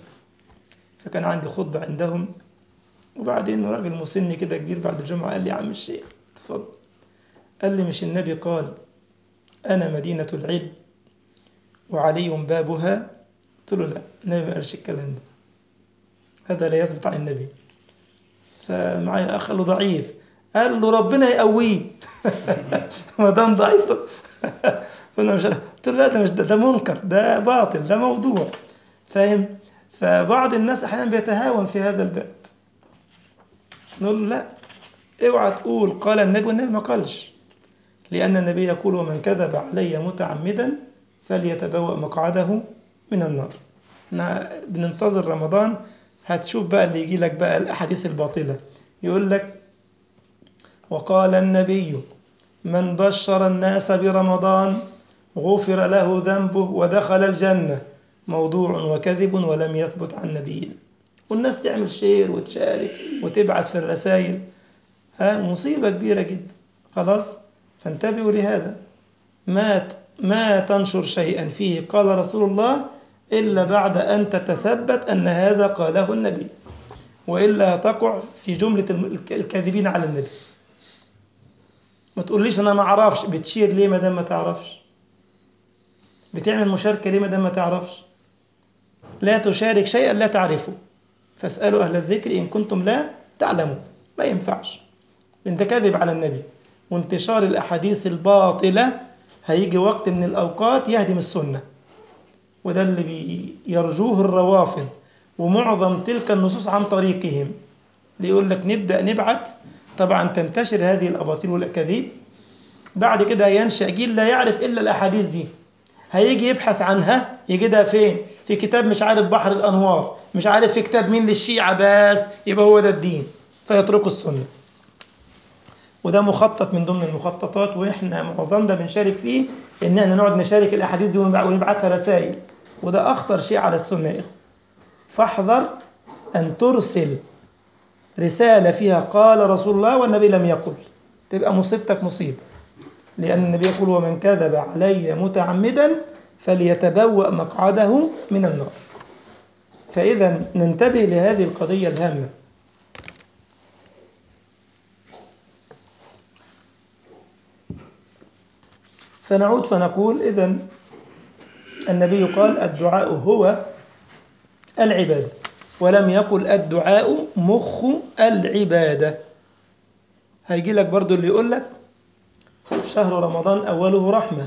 فكان عندي خطبة عندهم وبعدين راجل مسن كده كبير بعد الجمعة قال لي يا عم الشيخ اتفضل قال لي مش النبي قال أنا مدينة العلم وعلي بابها قلت له لا النبي ما قالش الكلام ده هذا لا يثبت عن النبي فمعايا أخ له ضعيف قال له ربنا يقويه ما دام ضعيف فانا مش قلت له لا ده مش ده, ده منكر ده باطل ده موضوع فاهم فبعض الناس احيانا بيتهاون في هذا الباب نقول له لا اوعى تقول قال النبي والنبي ما قالش لأن النبي يقول ومن كذب علي متعمدا فليتبوأ مقعده من النار احنا بننتظر رمضان هتشوف بقى اللي يجي لك بقى الأحاديث الباطلة يقول لك وقال النبي من بشر الناس برمضان غفر له ذنبه ودخل الجنة موضوع وكذب ولم يثبت عن نبينا والناس تعمل شير وتشارك وتبعت في الرسائل ها مصيبة كبيرة جدا خلاص فانتبهوا لهذا ما ما تنشر شيئا فيه قال رسول الله إلا بعد أن تتثبت أن هذا قاله النبي وإلا تقع في جملة الكاذبين على النبي ما تقوليش أنا ما أعرفش بتشير ليه ما دام ما تعرفش بتعمل مشاركة ليه ما دام ما تعرفش لا تشارك شيئا لا تعرفه فاسألوا أهل الذكر إن كنتم لا تعلمون ما ينفعش أنت كاذب على النبي وانتشار الأحاديث الباطلة هيجي وقت من الأوقات يهدم السنة وده اللي بيرجوه الروافض ومعظم تلك النصوص عن طريقهم ليقول لك نبدأ نبعت طبعا تنتشر هذه الأباطيل والأكاذيب بعد كده ينشأ جيل لا يعرف إلا الأحاديث دي هيجي يبحث عنها يجدها فين في كتاب مش عارف بحر الأنوار مش عارف في كتاب مين للشيعة بس يبقى هو ده الدين فيتركوا السنة وده مخطط من ضمن المخططات واحنا معظمنا بنشارك فيه ان احنا نقعد نشارك الاحاديث دي ونبعتها رسائل وده اخطر شيء على السنه يا فاحذر ان ترسل رساله فيها قال رسول الله والنبي لم يقل تبقى مصيبتك مصيبه لان النبي يقول ومن كذب علي متعمدا فليتبوأ مقعده من النار فاذا ننتبه لهذه القضيه الهامه فنعود فنقول إذا النبي قال الدعاء هو العبادة ولم يقل الدعاء مخ العبادة هيجي لك برضو اللي يقول لك شهر رمضان أوله رحمة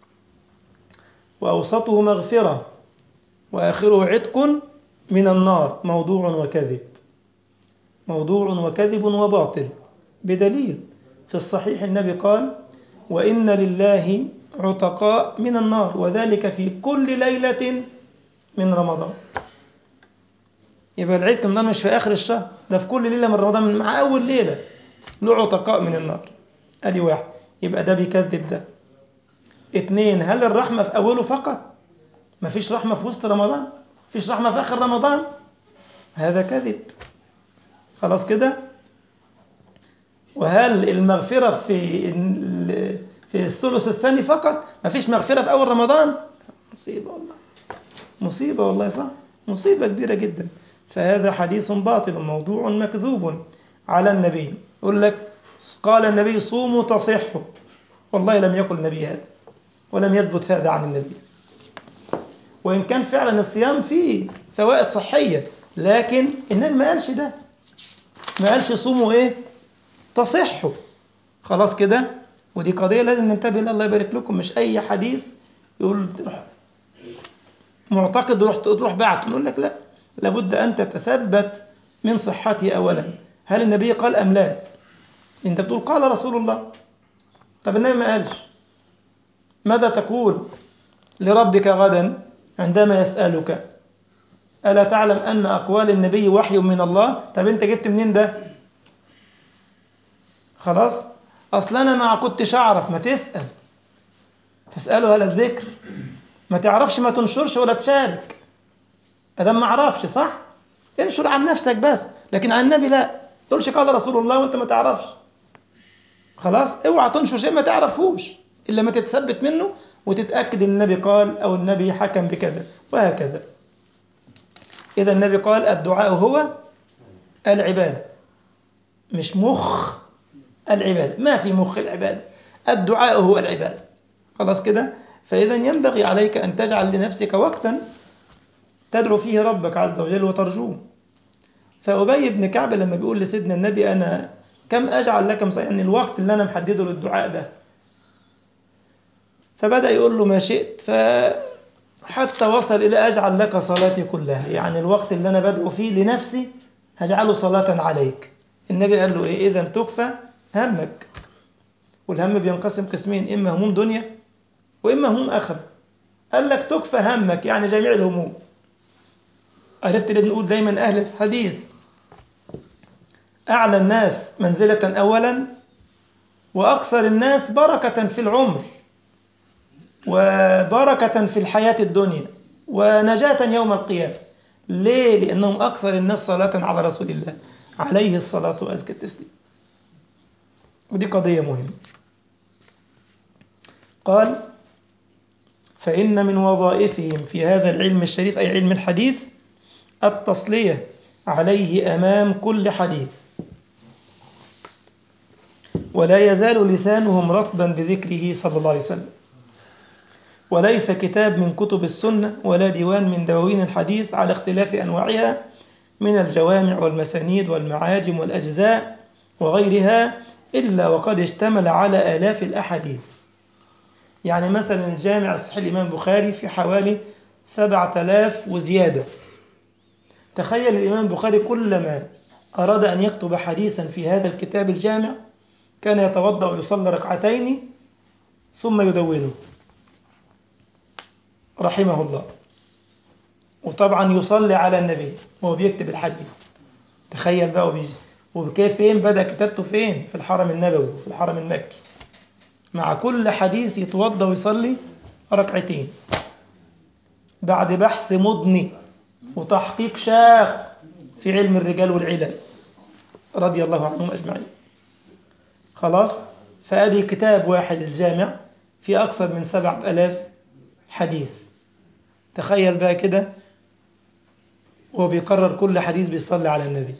وأوسطه مغفرة وآخره عتق من النار موضوع وكذب موضوع وكذب وباطل بدليل في الصحيح النبي قال وإن لله عتقاء من النار وذلك في كل ليلة من رمضان يبقى العتق من النار مش في آخر الشهر ده في كل ليلة من رمضان مع أول ليلة له عتقاء من النار أدي واحد يبقى ده بيكذب ده اتنين هل الرحمة في أوله فقط مفيش رحمة في وسط رمضان مفيش رحمة في آخر رمضان هذا كذب خلاص كده وهل المغفرة في في الثلث الثاني فقط ما فيش مغفرة في أول رمضان مصيبة والله مصيبة والله صح مصيبة كبيرة جدا فهذا حديث باطل موضوع مكذوب على النبي يقول لك قال النبي صوموا تصحوا والله لم يقل النبي هذا ولم يثبت هذا عن النبي وإن كان فعلا الصيام فيه فوائد صحية لكن النبي ما قالش ده ما قالش صوموا ايه تصحوا خلاص كده ودي قضية لازم ننتبه لها الله يبارك لكم مش أي حديث يقول تروح معتقد روح تروح بعت نقول لك لا لابد أن تتثبت من صحته أولا هل النبي قال أم لا أنت بتقول قال رسول الله طب النبي ما قالش ماذا تقول لربك غدا عندما يسألك ألا تعلم أن أقوال النبي وحي من الله طب أنت جبت منين ده خلاص أصل أنا ما كنتش أعرف ما تسأل فاسأله هل الذكر ما تعرفش ما تنشرش ولا تشارك أدام ما أعرفش صح انشر عن نفسك بس لكن عن النبي لا تقولش قال رسول الله وانت ما تعرفش خلاص اوعى تنشر شيء ما تعرفوش إلا ما تتثبت منه وتتأكد ان النبي قال أو النبي حكم بكذا وهكذا إذا النبي قال الدعاء هو العبادة مش مخ العبادة ما في مخ العبادة الدعاء هو العبادة خلاص كده فإذا ينبغي عليك أن تجعل لنفسك وقتا تدعو فيه ربك عز وجل وترجوه فأبي بن كعب لما بيقول لسيدنا النبي أنا كم أجعل لك مصير يعني الوقت اللي أنا محدده للدعاء ده فبدأ يقول له ما شئت فحتى وصل إلى أجعل لك صلاتي كلها يعني الوقت اللي أنا بدعو فيه لنفسي هجعله صلاة عليك النبي قال له إيه إذا تكفى همك والهم بينقسم قسمين إما هموم دنيا وإما هموم آخرة قال لك تكفى همك يعني جميع الهموم عرفت اللي بنقول دايما أهل الحديث أعلى الناس منزلة أولا وأكثر الناس بركة في العمر وبركة في الحياة الدنيا ونجاة يوم القيامة ليه؟ لأنهم أكثر الناس صلاة على رسول الله عليه الصلاة وأزكى التسليم ودي قضية مهمة قال فإن من وظائفهم في هذا العلم الشريف أي علم الحديث التصلية عليه أمام كل حديث ولا يزال لسانهم رطبا بذكره صلى الله عليه وسلم وليس كتاب من كتب السنة ولا ديوان من دواوين الحديث على اختلاف أنواعها من الجوامع والمسانيد والمعاجم والأجزاء وغيرها إلا وقد اشتمل على آلاف الأحاديث يعني مثلا الجامع الصحيح الإمام البخاري في حوالي سبعة آلاف وزيادة تخيل الإمام البخاري كلما أراد أن يكتب حديثا في هذا الكتاب الجامع كان يتوضأ ويصلي ركعتين ثم يدونه رحمه الله وطبعا يصلي على النبي وهو بيكتب الحديث تخيل بقى وبيجي وكيف فين بدأ كتابته فين في الحرم النبوي وفي الحرم المكي مع كل حديث يتوضأ ويصلي ركعتين بعد بحث مضني وتحقيق شاق في علم الرجال والعلل رضي الله عنهم أجمعين خلاص فأدي كتاب واحد الجامع في أكثر من سبعة ألاف حديث تخيل بقى كده وهو بيقرر كل حديث بيصلي على النبي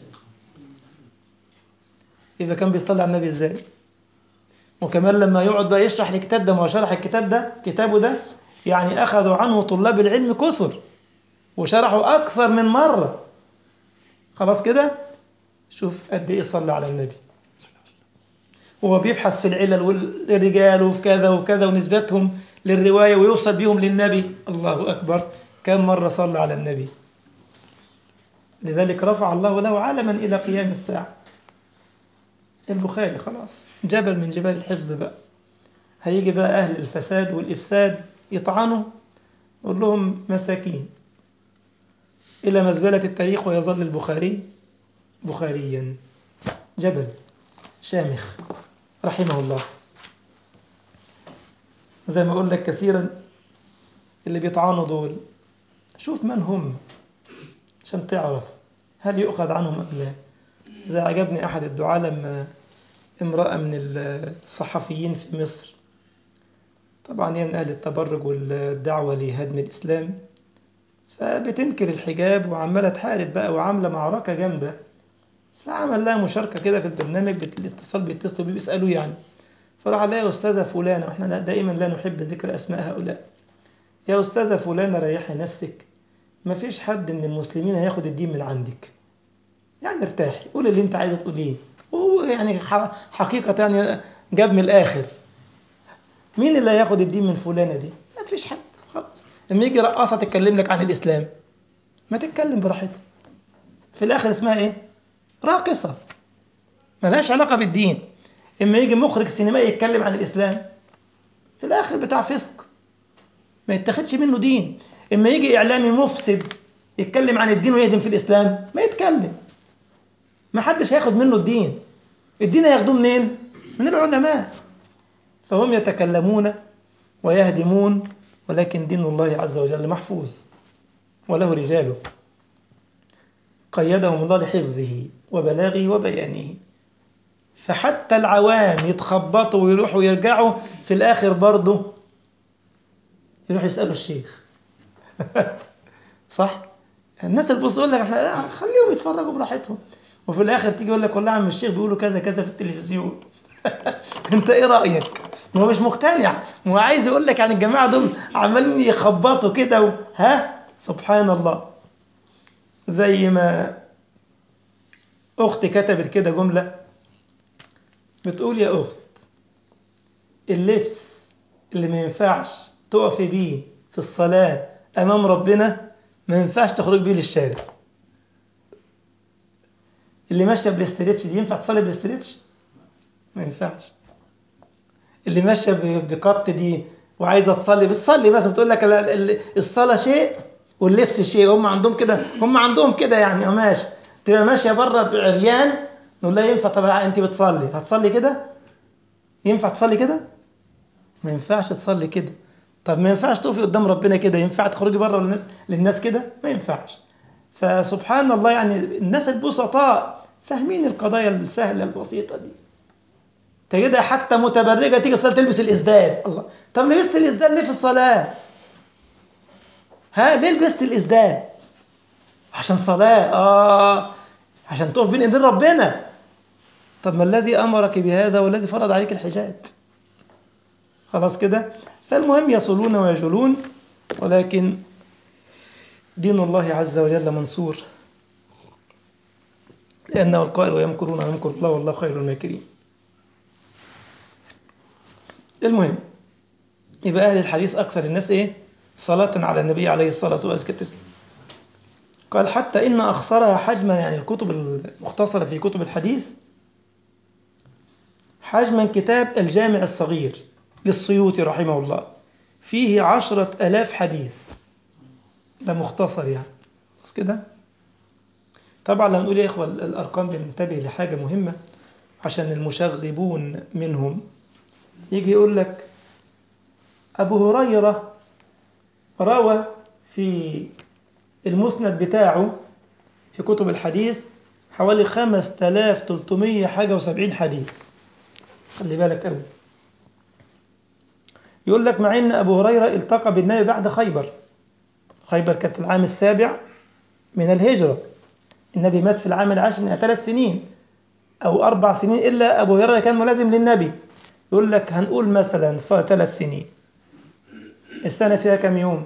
يبقى كان بيصلي على النبي ازاي وكمان لما يقعد بقى يشرح الكتاب ده ما هو شرح الكتاب ده كتابه ده يعني أخذوا عنه طلاب العلم كثر وشرحوا أكثر من مرة خلاص كده شوف قد إيه صلى على النبي وهو بيبحث في العلل والرجال وفي كذا وكذا ونسبتهم للرواية ويوصل بيهم للنبي الله أكبر كم مرة صلى على النبي لذلك رفع الله له علما إلى قيام الساعة البخاري خلاص جبل من جبال الحفظ بقى هيجي بقى أهل الفساد والإفساد يطعنوا نقول لهم مساكين إلى مزبلة التاريخ ويظل البخاري بخاريا جبل شامخ رحمه الله زي ما أقول لك كثيرا اللي بيطعنوا دول شوف من هم عشان تعرف هل يؤخذ عنهم أم لا زي عجبني أحد الدعاة لما امرأة من الصحفيين في مصر طبعا هي من أهل التبرج والدعوة لهدم الإسلام فبتنكر الحجاب وعمالة تحارب بقى وعاملة معركة جامدة فعمل لها مشاركة كده في البرنامج بالاتصال بيتصلوا بيه بيسألوه يعني فراح قال يا أستاذة فلانة وإحنا دائما لا نحب ذكر أسماء هؤلاء يا أستاذة فلانة ريحي نفسك ما فيش حد من المسلمين هياخد الدين من عندك يعني ارتاحي قول اللي انت عايزة تقوليه وهو يعني حقيقة يعني جاب من الآخر مين اللي هياخد الدين من فلانة دي ما فيش حد خلاص لما يجي رقاصة تتكلم لك عن الإسلام ما تتكلم براحتها في الآخر اسمها إيه راقصة ملهاش علاقة بالدين إما يجي مخرج سينمائي يتكلم عن الإسلام في الآخر بتاع فسق ما يتخدش منه دين إما يجي إعلامي مفسد يتكلم عن الدين ويهدم في الإسلام ما يتكلم ما حدش هياخد منه الدين الدين هياخدوه منين من العلماء فهم يتكلمون ويهدمون ولكن دين الله عز وجل محفوظ وله رجاله قيدهم الله لحفظه وبلاغه وبيانه فحتى العوام يتخبطوا ويروحوا ويرجعوا في الآخر برضه يروحوا يسألوا الشيخ صح؟ الناس اللي بص يقول لك احنا خليهم يتفرجوا براحتهم وفي الآخر تيجي يقول لك والله عم الشيخ بيقولوا كذا كذا في التلفزيون انت ايه رأيك؟ ما هو مش مقتنع هو عايز يقول لك عن الجماعة دول عمالين يخبطوا كده و... ها سبحان الله زي ما أختي كتبت كده جملة بتقول يا أخت اللبس اللي ما ينفعش تقفي بيه في الصلاة أمام ربنا ما ينفعش تخرج بيه للشارع اللي ماشية بالاستريتش دي ينفع تصلي بالاستريتش؟ ما ينفعش اللي ماشية بقط دي وعايزة تصلي بتصلي بس بتقول لك الصلاة شيء واللبس شيء هم عندهم كده هم عندهم كده يعني ماشي تبقى ماشية بره بعريان نقول لها ينفع طب انت بتصلي هتصلي كده ينفع تصلي كده ما ينفعش تصلي كده طب ما ينفعش تقفي قدام ربنا كده ينفع تخرجي بره للناس للناس كده ما ينفعش فسبحان الله يعني الناس البسطاء فاهمين القضايا السهلة البسيطة دي تجدها حتى متبرجة تيجي الصلاة تلبس الإسدال الله طب لبست الإسدال ليه في الصلاة ها ليه لبست الإسدال عشان صلاة آه عشان تقف بين ايدين ربنا طب ما الذي أمرك بهذا والذي فرض عليك الحجاب خلاص كده فالمهم يصلون ويجلون ولكن دين الله عز وجل منصور لأنه القائل ويمكرون ويمكر الله والله خير الماكرين المهم يبقى أهل الحديث أكثر الناس إيه صلاة على النبي عليه الصلاة والسلام قال حتى إن أخسرها حجما يعني الكتب المختصرة في كتب الحديث حجما كتاب الجامع الصغير للسيوطي رحمه الله فيه عشرة ألاف حديث ده مختصر يعني بس كده طبعا لو نقول يا إخوة الأرقام بننتبه لحاجة مهمة عشان المشغبون منهم يجي يقول لك أبو هريرة روى في المسند بتاعه في كتب الحديث حوالي 5300 حاجة وسبعين حديث خلي بالك قوي يقول لك مع ان ابو هريره التقى بالنبي بعد خيبر خيبر كانت في العام السابع من الهجره النبي مات في العام العاشر من ثلاث سنين او اربع سنين الا ابو هريره كان ملازم للنبي يقول لك هنقول مثلا ثلاث سنين السنه فيها كم يوم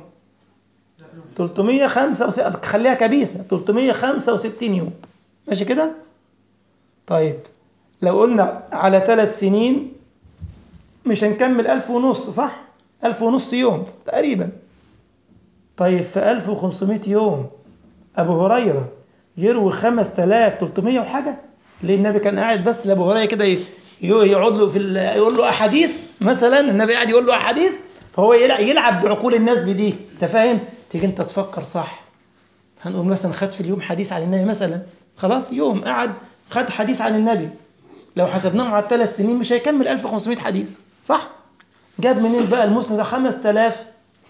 365 خليها كبيسه 365 يوم ماشي كده طيب لو قلنا على ثلاث سنين مش هنكمل ألف ونص صح؟ ألف ونص يوم تقريبا طيب في ألف وخمسمائة يوم أبو هريرة يروي خمس تلاف تلتمية وحاجة ليه النبي كان قاعد بس لأبو هريرة كده يقعد له في يقول له أحاديث مثلا النبي قاعد يقول له أحاديث فهو يلعب بعقول الناس بدي أنت فاهم؟ تيجي أنت تفكر صح هنقول مثلا خد في اليوم حديث عن النبي مثلا خلاص يوم قعد خد حديث عن النبي لو حسبناهم على الثلاث سنين مش هيكمل 1500 حديث صح؟ جاب منين بقى المسند ده 5000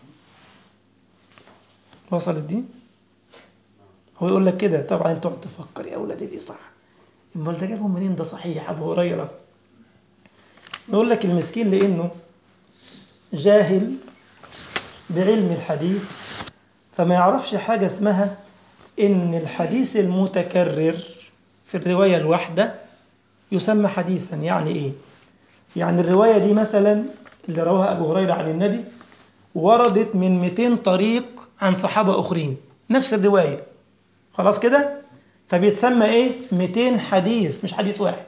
وصلت دي؟ هو يقول لك كده طبعا انت تقعد تفكر يا اولاد ايه صح؟ امال ده جابهم منين ده صحيح ابو هريره نقول لك المسكين لانه جاهل بعلم الحديث فما يعرفش حاجه اسمها ان الحديث المتكرر في الروايه الواحده يسمى حديثا يعني ايه يعني الرواية دي مثلا اللي رواها أبو هريرة عن النبي وردت من 200 طريق عن صحابة أخرين نفس الرواية خلاص كده فبيتسمى ايه 200 حديث مش حديث واحد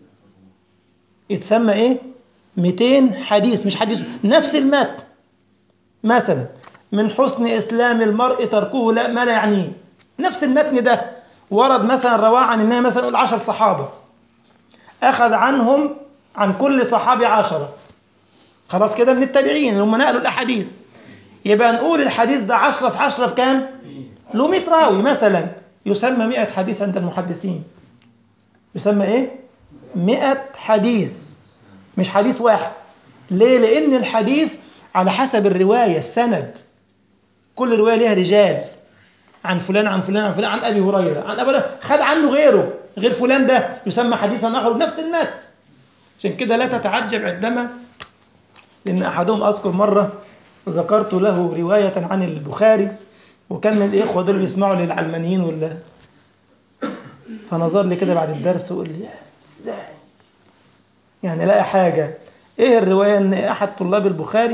يتسمى ايه 200 حديث مش حديث نفس المتن مثلا من حسن إسلام المرء تركه لا ما لا يعنيه نفس المتن ده ورد مثلا رواه عن النبي مثلا نقول 10 صحابة أخذ عنهم عن كل صحابي عشرة خلاص كده من التابعين اللي هم نقلوا الأحاديث يبقى نقول الحديث ده عشرة في عشرة بكام؟ له 100 راوي مثلا يسمى 100 حديث عند المحدثين يسمى ايه؟ 100 حديث مش حديث واحد ليه؟ لأن الحديث على حسب الرواية السند كل رواية ليها رجال عن فلان عن فلان عن فلان عن أبي هريرة عن أبي هريرة خد عنه غيره غير فلان ده يسمى حديثا آخر بنفس المتن عشان كده لا تتعجب عندما لأن أحدهم أذكر مرة ذكرت له رواية عن البخاري وكان من الإخوة دول بيسمعوا للعلمانيين ولا فنظر لي كده بعد الدرس وقال لي ازاي يعني لاقي حاجة ايه الرواية ان احد طلاب البخاري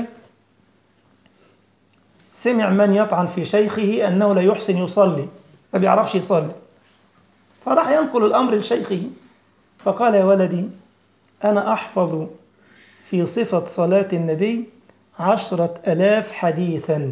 سمع من يطعن في شيخه انه لا يحسن يصلي ما بيعرفش يصلي فراح ينقل الامر لشيخه فقال يا ولدي انا احفظ في صفة صلاة النبي عشرة ألاف حديثا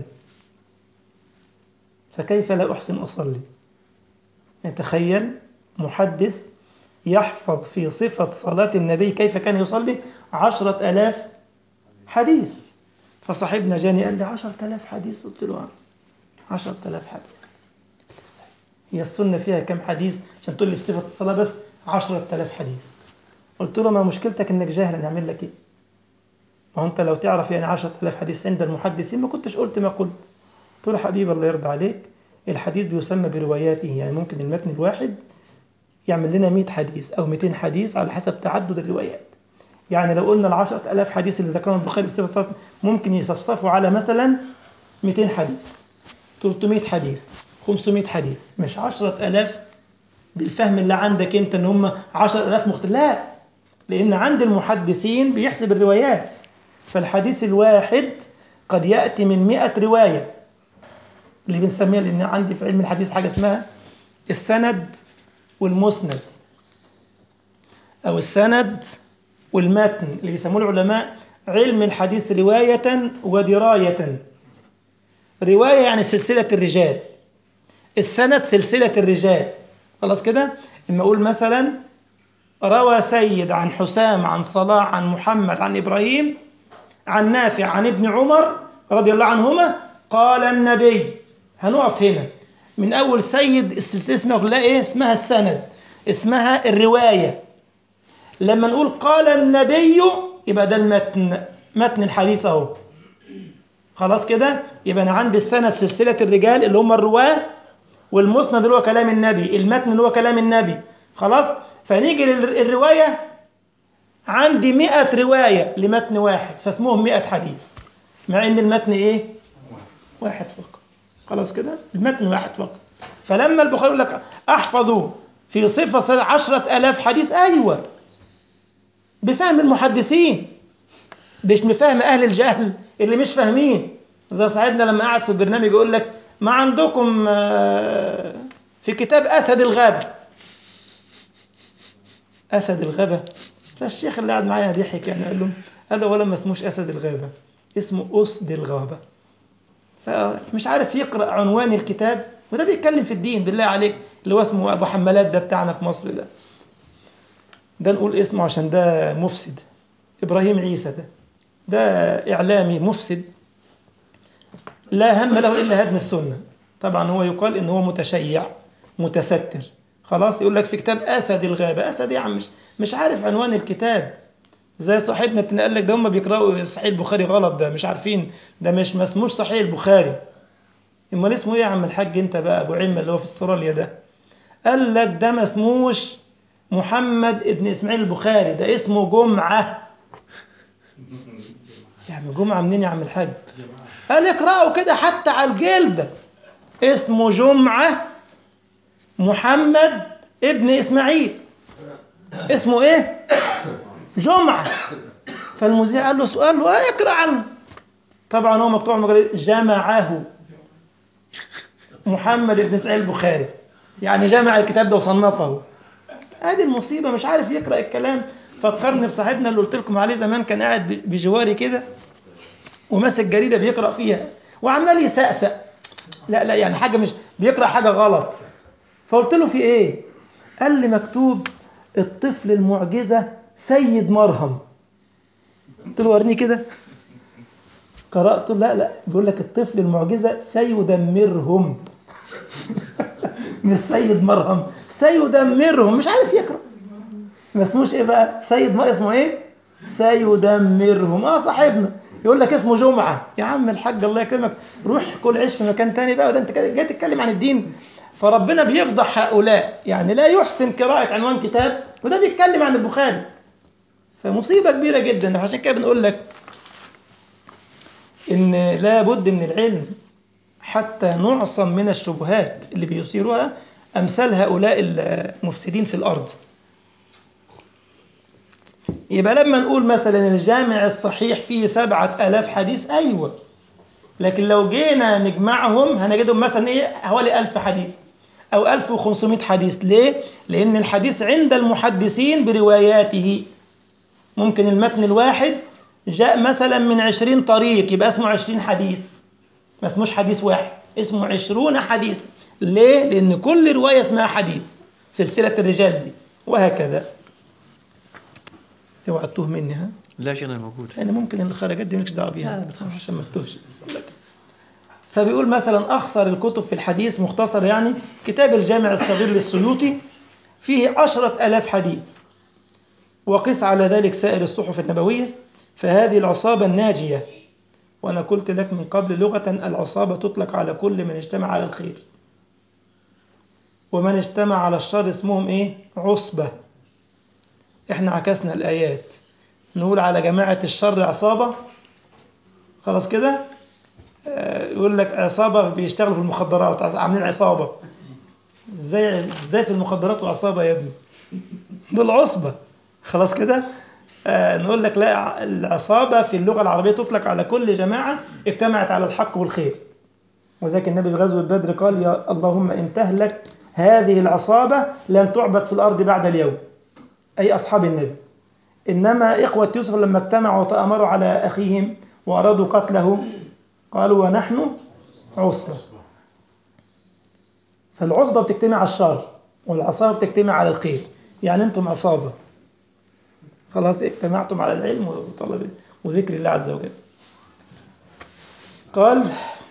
فكيف لا أحسن أصلي يتخيل محدث يحفظ في صفة صلاة النبي كيف كان يصلي عشرة ألاف حديث فصاحبنا جاني قال لي عشرة ألاف حديث قلت له عشرة ألاف حديث هي السنة فيها كم حديث عشان تقول لي في صفة الصلاة بس عشرة ألاف حديث قلت له ما مشكلتك انك جاهل نعمل لك ايه ما هو انت لو تعرف يعني 10000 حديث عند المحدثين ما كنتش قلت ما قلت قلت له حبيبي الله يرضى عليك الحديث بيسمى برواياته يعني ممكن المتن الواحد يعمل لنا 100 حديث او 200 حديث على حسب تعدد الروايات يعني لو قلنا ال 10000 حديث اللي ذكرهم البخاري في الصفة ممكن يصفصفوا على مثلا 200 حديث 300 حديث 500 حديث مش 10000 بالفهم اللي عندك انت ان هم 10000 مختلف لا لان عند المحدثين بيحسب الروايات فالحديث الواحد قد يأتي من مئة رواية اللي بنسميها لأن عندي في علم الحديث حاجة اسمها السند والمسند أو السند والمتن اللي بيسموه العلماء علم الحديث رواية ودراية رواية يعني سلسلة الرجال السند سلسلة الرجال خلاص كده اما اقول مثلا روى سيد عن حسام عن صلاح عن محمد عن ابراهيم عن نافع عن ابن عمر رضي الله عنهما قال النبي هنقف هنا من اول سيد السلسله اسمها كلها ايه اسمها السند اسمها الروايه لما نقول قال النبي يبقى ده المتن متن الحديث اهو خلاص كده يبقى انا عندي السند سلسله الرجال اللي هم الرواه والمسند اللي هو كلام النبي المتن اللي هو كلام النبي خلاص فنيجي للروايه عندي مئة رواية لمتن واحد فاسمهم مئة حديث مع ان المتن ايه واحد فقط خلاص كده المتن واحد فقط فلما البخاري يقول لك احفظوا في صفة عشرة ألاف حديث أيوة بفهم المحدثين مش بفهم أهل الجهل اللي مش فاهمين زي صاحبنا لما قعد في البرنامج يقول لك ما عندكم في كتاب أسد الغابة أسد الغابة فالشيخ اللي قاعد معايا ضحك يعني قال له قال له ولا ما اسموش أسد الغابة اسمه أسد الغابة فمش عارف يقرأ عنوان الكتاب وده بيتكلم في الدين بالله عليك اللي هو اسمه أبو حمالات ده بتاعنا في مصر ده ده نقول اسمه عشان ده مفسد إبراهيم عيسى ده ده إعلامي مفسد لا هم له إلا هدم السنة طبعا هو يقال إن هو متشيع متستر خلاص يقول لك في كتاب أسد الغابة أسد يا عم مش, مش عارف عنوان الكتاب زي صاحبنا تنقل لك ده هم بيقرأوا صحيح البخاري غلط ده مش عارفين ده مش ما اسموش صحيح البخاري امال اسمه ايه يا عم الحاج انت بقى ابو عمه اللي هو في استراليا ده قال لك ده ما اسموش محمد ابن اسماعيل البخاري ده اسمه جمعه يا عم جمعه منين يا عم الحاج قال اقرأوا كده حتى على الجلده اسمه جمعه محمد ابن اسماعيل اسمه ايه جمعه فالمذيع قال له سؤال له اقرا عنه طبعا هو مكتوب على جمعه محمد بن اسماعيل البخاري يعني جمع الكتاب ده وصنفه ادي المصيبه مش عارف يقرا الكلام فكرني بصاحبنا اللي قلت لكم عليه زمان كان قاعد بجواري كده وماسك جريده بيقرا فيها وعمال يسقسق لا لا يعني حاجه مش بيقرا حاجه غلط فقلت له في ايه قال لي مكتوب الطفل المعجزه سيد مرهم قلت له وريني كده قرأت لا لا بيقول لك الطفل المعجزة سيدمرهم مش سيد مرهم سيدمرهم مش عارف يقرأ ما اسموش ايه بقى سيد ما اسمه ايه سيدمرهم اه صاحبنا يقول لك اسمه جمعة يا عم الحاج الله يكرمك روح كل عيش في مكان تاني بقى وده انت جاي تتكلم عن الدين فربنا بيفضح هؤلاء يعني لا يحسن قراءة عنوان كتاب وده بيتكلم عن البخاري فمصيبة كبيرة جدا عشان كده بنقول لك إن لا بد من العلم حتى نعصم من الشبهات اللي بيثيرها أمثال هؤلاء المفسدين في الأرض يبقى لما نقول مثلا الجامع الصحيح فيه سبعة ألاف حديث أيوة لكن لو جينا نجمعهم هنجدهم مثلا إيه حوالي ألف حديث أو ألف وخمسمائة حديث ليه؟ لأن الحديث عند المحدثين برواياته ممكن المتن الواحد جاء مثلا من عشرين طريق يبقى اسمه عشرين حديث ما اسموش حديث واحد اسمه عشرون حديث ليه؟ لأن كل رواية اسمها حديث سلسلة الرجال دي وهكذا اوعى تتوه مني ها لا شيء موجود يعني ممكن الخرجات دي مالكش دعوه بيها عشان ما تتوهش فبيقول مثلا أخصر الكتب في الحديث مختصر يعني كتاب الجامع الصغير للسيوطي فيه عشرة ألاف حديث وقس على ذلك سائر الصحف النبوية فهذه العصابة الناجية وأنا قلت لك من قبل لغة العصابة تطلق على كل من اجتمع على الخير ومن اجتمع على الشر اسمهم إيه؟ عصبة إحنا عكسنا الآيات نقول على جماعة الشر عصابة خلاص كده يقول لك عصابة بيشتغلوا في المخدرات عاملين عصابة ازاي ازاي في المخدرات وعصابة يا ابني دول عصبة خلاص كده آه نقول لك لا العصابة في اللغة العربية تطلق على كل جماعة اجتمعت على الحق والخير وذلك النبي في غزوة بدر قال يا اللهم إن تهلك هذه العصابة لن تعبد في الأرض بعد اليوم أي أصحاب النبي إنما إخوة يوسف لما اجتمعوا وتأمروا على أخيهم وأرادوا قتله قالوا ونحن عصبة فالعصبة بتجتمع على الشر والعصابة بتجتمع على الخير يعني أنتم عصابة خلاص اجتمعتم على العلم وطلب وذكر الله عز وجل قال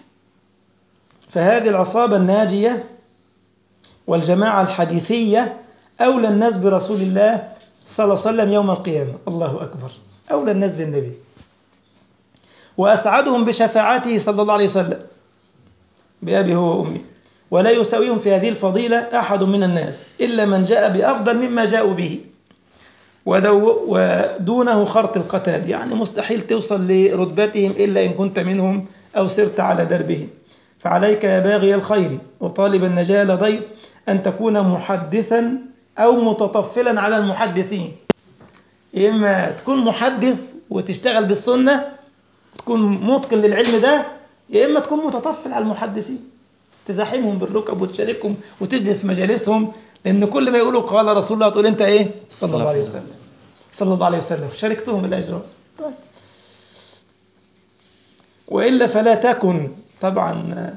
فهذه العصابة الناجية والجماعة الحديثية أولى الناس برسول الله صلى الله عليه وسلم يوم القيامة الله أكبر أولى الناس بالنبي وأسعدهم بشفاعته صلى الله عليه وسلم بأبي هو وأمي ولا يساويهم في هذه الفضيلة أحد من الناس إلا من جاء بأفضل مما جاءوا به ودونه خرط القتال يعني مستحيل توصل لرتبتهم إلا إن كنت منهم أو سرت على دربهم فعليك يا باغي الخير وطالب النجاة لديك أن تكون محدثا أو متطفلا على المحدثين إما تكون محدث وتشتغل بالسنة تكون متقن للعلم ده يا إما تكون متطفل على المحدثين تزاحمهم بالركب وتشاركهم وتجلس في مجالسهم لأن كل ما يقولوا قال رسول الله تقول أنت إيه صلى الله عليه وسلم صلى الله عليه وسلم شاركتهم الأجر طيب وإلا فلا تكن طبعا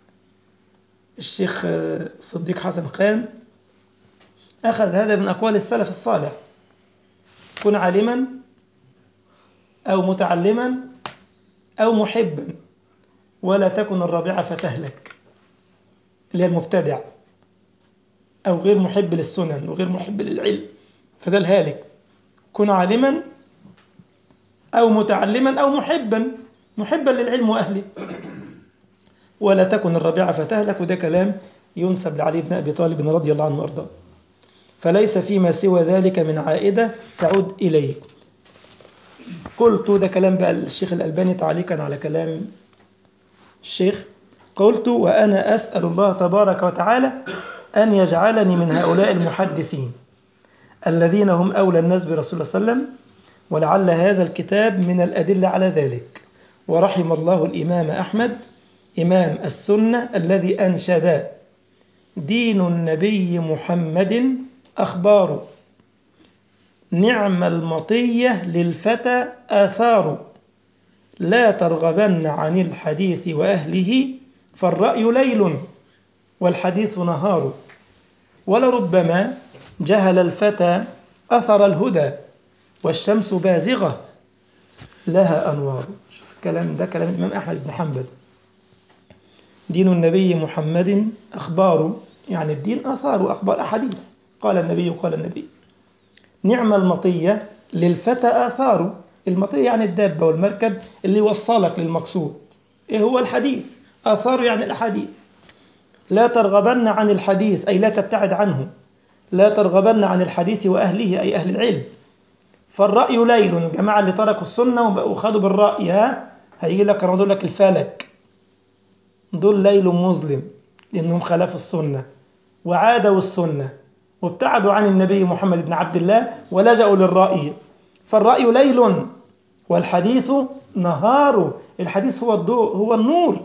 الشيخ صديق حسن خان أخذ هذا من أقوال السلف الصالح كن عالما أو متعلما أو محبا ولا تكن الرابعة فتهلك اللي هي المبتدع أو غير محب للسنن وغير محب للعلم فده الهالك كن عالما أو متعلما أو محبا محبا للعلم وأهله ولا تكن الرابعة فتهلك وده كلام ينسب لعلي بن أبي طالب رضي الله عنه وأرضاه فليس فيما سوى ذلك من عائدة تعود إليه قلت ده كلام بقى الشيخ الألباني تعليقا على كلام الشيخ قلت وأنا أسأل الله تبارك وتعالى أن يجعلني من هؤلاء المحدثين الذين هم أولى الناس برسول الله صلى الله عليه وسلم ولعل هذا الكتاب من الأدلة على ذلك ورحم الله الإمام أحمد إمام السنة الذي أنشد دين النبي محمد أخبار نعم المطية للفتى آثار لا ترغبن عن الحديث وأهله فالرأي ليل والحديث نهار ولربما جهل الفتى أثر الهدى والشمس بازغة لها أنوار شوف الكلام ده كلام الإمام أحمد بن حنبل دين النبي محمد أخبار يعني الدين أثار وأخبار أحاديث قال النبي قال النبي نعم المطية للفتى آثار المطية يعني الدابة والمركب اللي يوصلك للمقصود إيه هو الحديث آثار يعني الأحاديث لا ترغبن عن الحديث أي لا تبتعد عنه لا ترغبن عن الحديث وأهله أي أهل العلم فالرأي ليل الجماعة اللي تركوا السنة وخدوا بالرأي ها هيجي لك يقول لك الفلك دول ليل مظلم لأنهم خلفوا السنة وعادوا السنة وابتعدوا عن النبي محمد بن عبد الله ولجأوا للرأي فالرأي ليل والحديث نهار الحديث هو الضوء هو النور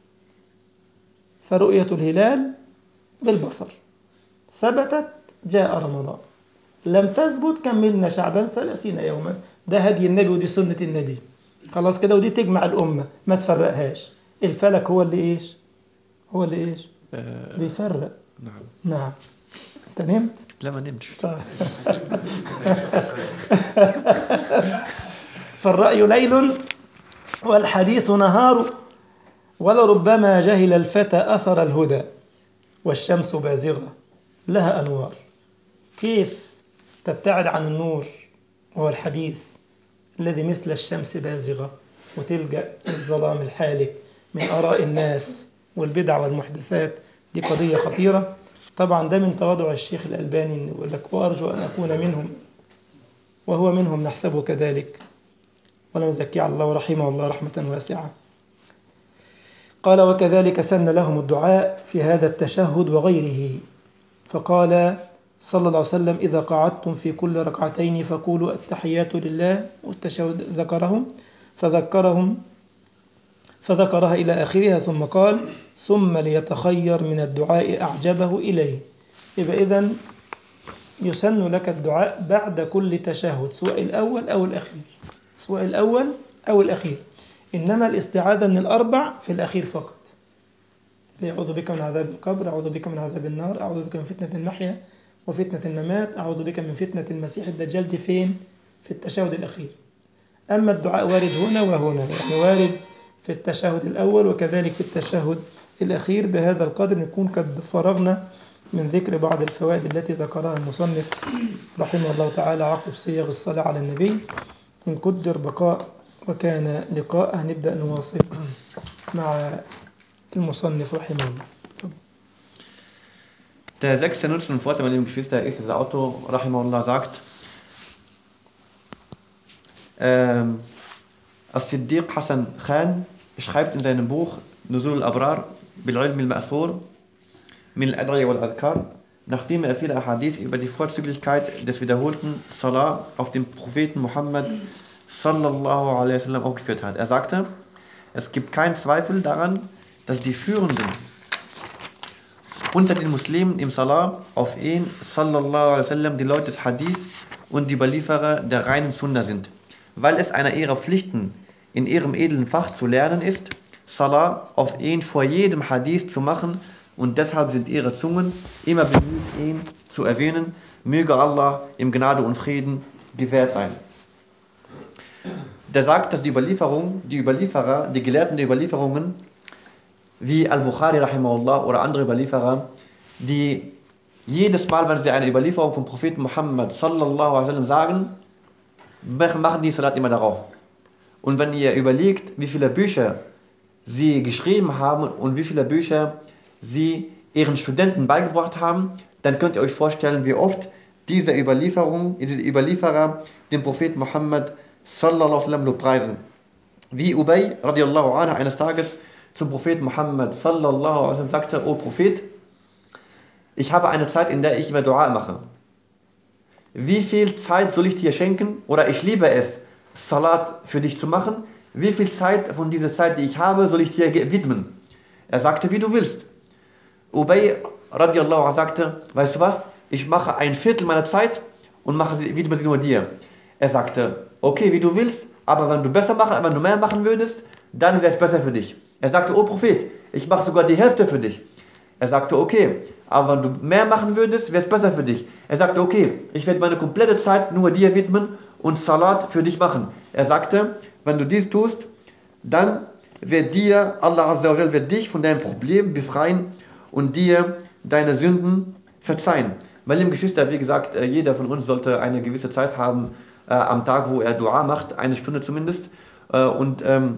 فرؤية الهلال بالبصر ثبتت جاء رمضان لم تثبت كملنا شعبان ثلاثين يوما ده هدي النبي ودي سنة النبي خلاص كده ودي تجمع الأمة ما تفرقهاش الفلك هو اللي إيش هو اللي إيش آه بيفرق نعم نعم أنت نمت لا ما نمتش طيب. فالرأي ليل والحديث نهار ولربما جهل الفتى أثر الهدى والشمس بازغة لها أنوار كيف تبتعد عن النور وهو الحديث الذي مثل الشمس بازغة وتلجأ الظلام الحالك من آراء الناس والبدع والمحدثات دي قضية خطيرة طبعا ده من تواضع الشيخ الألباني يقول لك وأرجو أن أكون منهم وهو منهم نحسبه كذلك ولا نزكي على الله ورحمه الله رحمة واسعة قال وكذلك سن لهم الدعاء في هذا التشهد وغيره فقال صلى الله عليه وسلم إذا قعدتم في كل ركعتين فقولوا التحيات لله والتشهد ذكرهم فذكرهم فذكرها إلى آخرها ثم قال ثم ليتخير من الدعاء أعجبه إليه يبقى إذن يسن لك الدعاء بعد كل تشهد سواء الأول أو الأخير سواء الأول أو الأخير إنما الاستعاذة من الأربع في الأخير فقط أعوذ بك من عذاب القبر أعوذ بك من عذاب النار أعوذ بك من فتنة المحيا وفتنة الممات أعوذ بك من فتنة المسيح الدجال دي فين؟ في التشهد الأخير أما الدعاء وارد هنا وهنا يعني وارد في التشهد الأول وكذلك في التشهد الأخير بهذا القدر نكون قد فرغنا من ذكر بعض الفوائد التي ذكرها المصنف رحمه الله تعالى عقب صيغ الصلاة على النبي إن قدر بقاء وكان لقاء هنبدأ نواصل مع المصنف رحمه الله Der sechste Nutzen und Vorteil, meine lieben Geschwister, ist, dass der Autor, Rahimahullah, sagt, ähm, As-Siddiq Hassan Khan schreibt in seinem Buch Nuzul al-Abrar bil-Ilm al-Ma'thur min al-Ad'i wal-Adhkar, nachdem er viele Hadith über die Vorzüglichkeit des wiederholten Salah auf den Propheten Muhammad sallallahu alaihi wasallam aufgeführt hat. Er sagte, es gibt keinen Zweifel daran, dass die Führenden unter den Muslimen im Salah auf ihn sallallahu alaihi wasallam die Leute des Hadith und die Überlieferer der reinen Sunna sind, weil es einer ihrer Pflichten in ihrem edlen Fach zu lernen ist, Salah auf ihn vor jedem Hadith zu machen und deshalb sind ihre Zungen immer bemüht, ihn zu erwähnen. Möge Allah im Gnade und Frieden gewährt sein. Der sagt, dass die Überlieferung, die Überlieferer, die Gelehrten der Überlieferungen, wie Al-Bukhari rahimahullah oder andere Überlieferer, die jedes Mal, wenn sie eine Überlieferung vom Propheten Muhammad sallallahu alaihi wasallam sagen, machen die Salat immer darauf. Und wenn ihr überlegt, wie viele Bücher sie geschrieben haben und wie viele Bücher sie ihren Studenten beigebracht haben, dann könnt ihr euch vorstellen, wie oft diese Überlieferung, diese Überlieferer den Propheten Muhammad sallallahu alaihi wasallam lobpreisen. Wie Ubay radiallahu anhu eines Tages zum Propheten Muhammad sallallahu alaihi wasallam sagte, O Prophet, ich habe eine Zeit, in der ich immer Dua mache. Wie viel Zeit soll ich dir schenken? Oder ich liebe es, Salat für dich zu machen. Wie viel Zeit von dieser Zeit, die ich habe, soll ich dir widmen? Er sagte, wie du willst. Ubay radiallahu anhu sagte, weißt du was? Ich mache ein Viertel meiner Zeit und mache sie, widme sie nur dir. Er sagte, okay, wie du willst, aber wenn du besser machen, wenn du mehr machen würdest, dann wäre es besser für dich. Er sagte, oh Prophet, ich mache sogar die Hälfte für dich. Er sagte, okay, aber wenn du mehr machen würdest, wäre es besser für dich. Er sagte, okay, ich werde meine komplette Zeit nur dir widmen und Salat für dich machen. Er sagte, wenn du dies tust, dann wird dir, Allah Azza wa Jal wird dich von deinem Problem befreien und dir deine Sünden verzeihen. Weil im Geschwister, wie gesagt, jeder von uns sollte eine gewisse Zeit haben äh, am Tag, wo er Dua macht, eine Stunde zumindest. Äh, und ähm,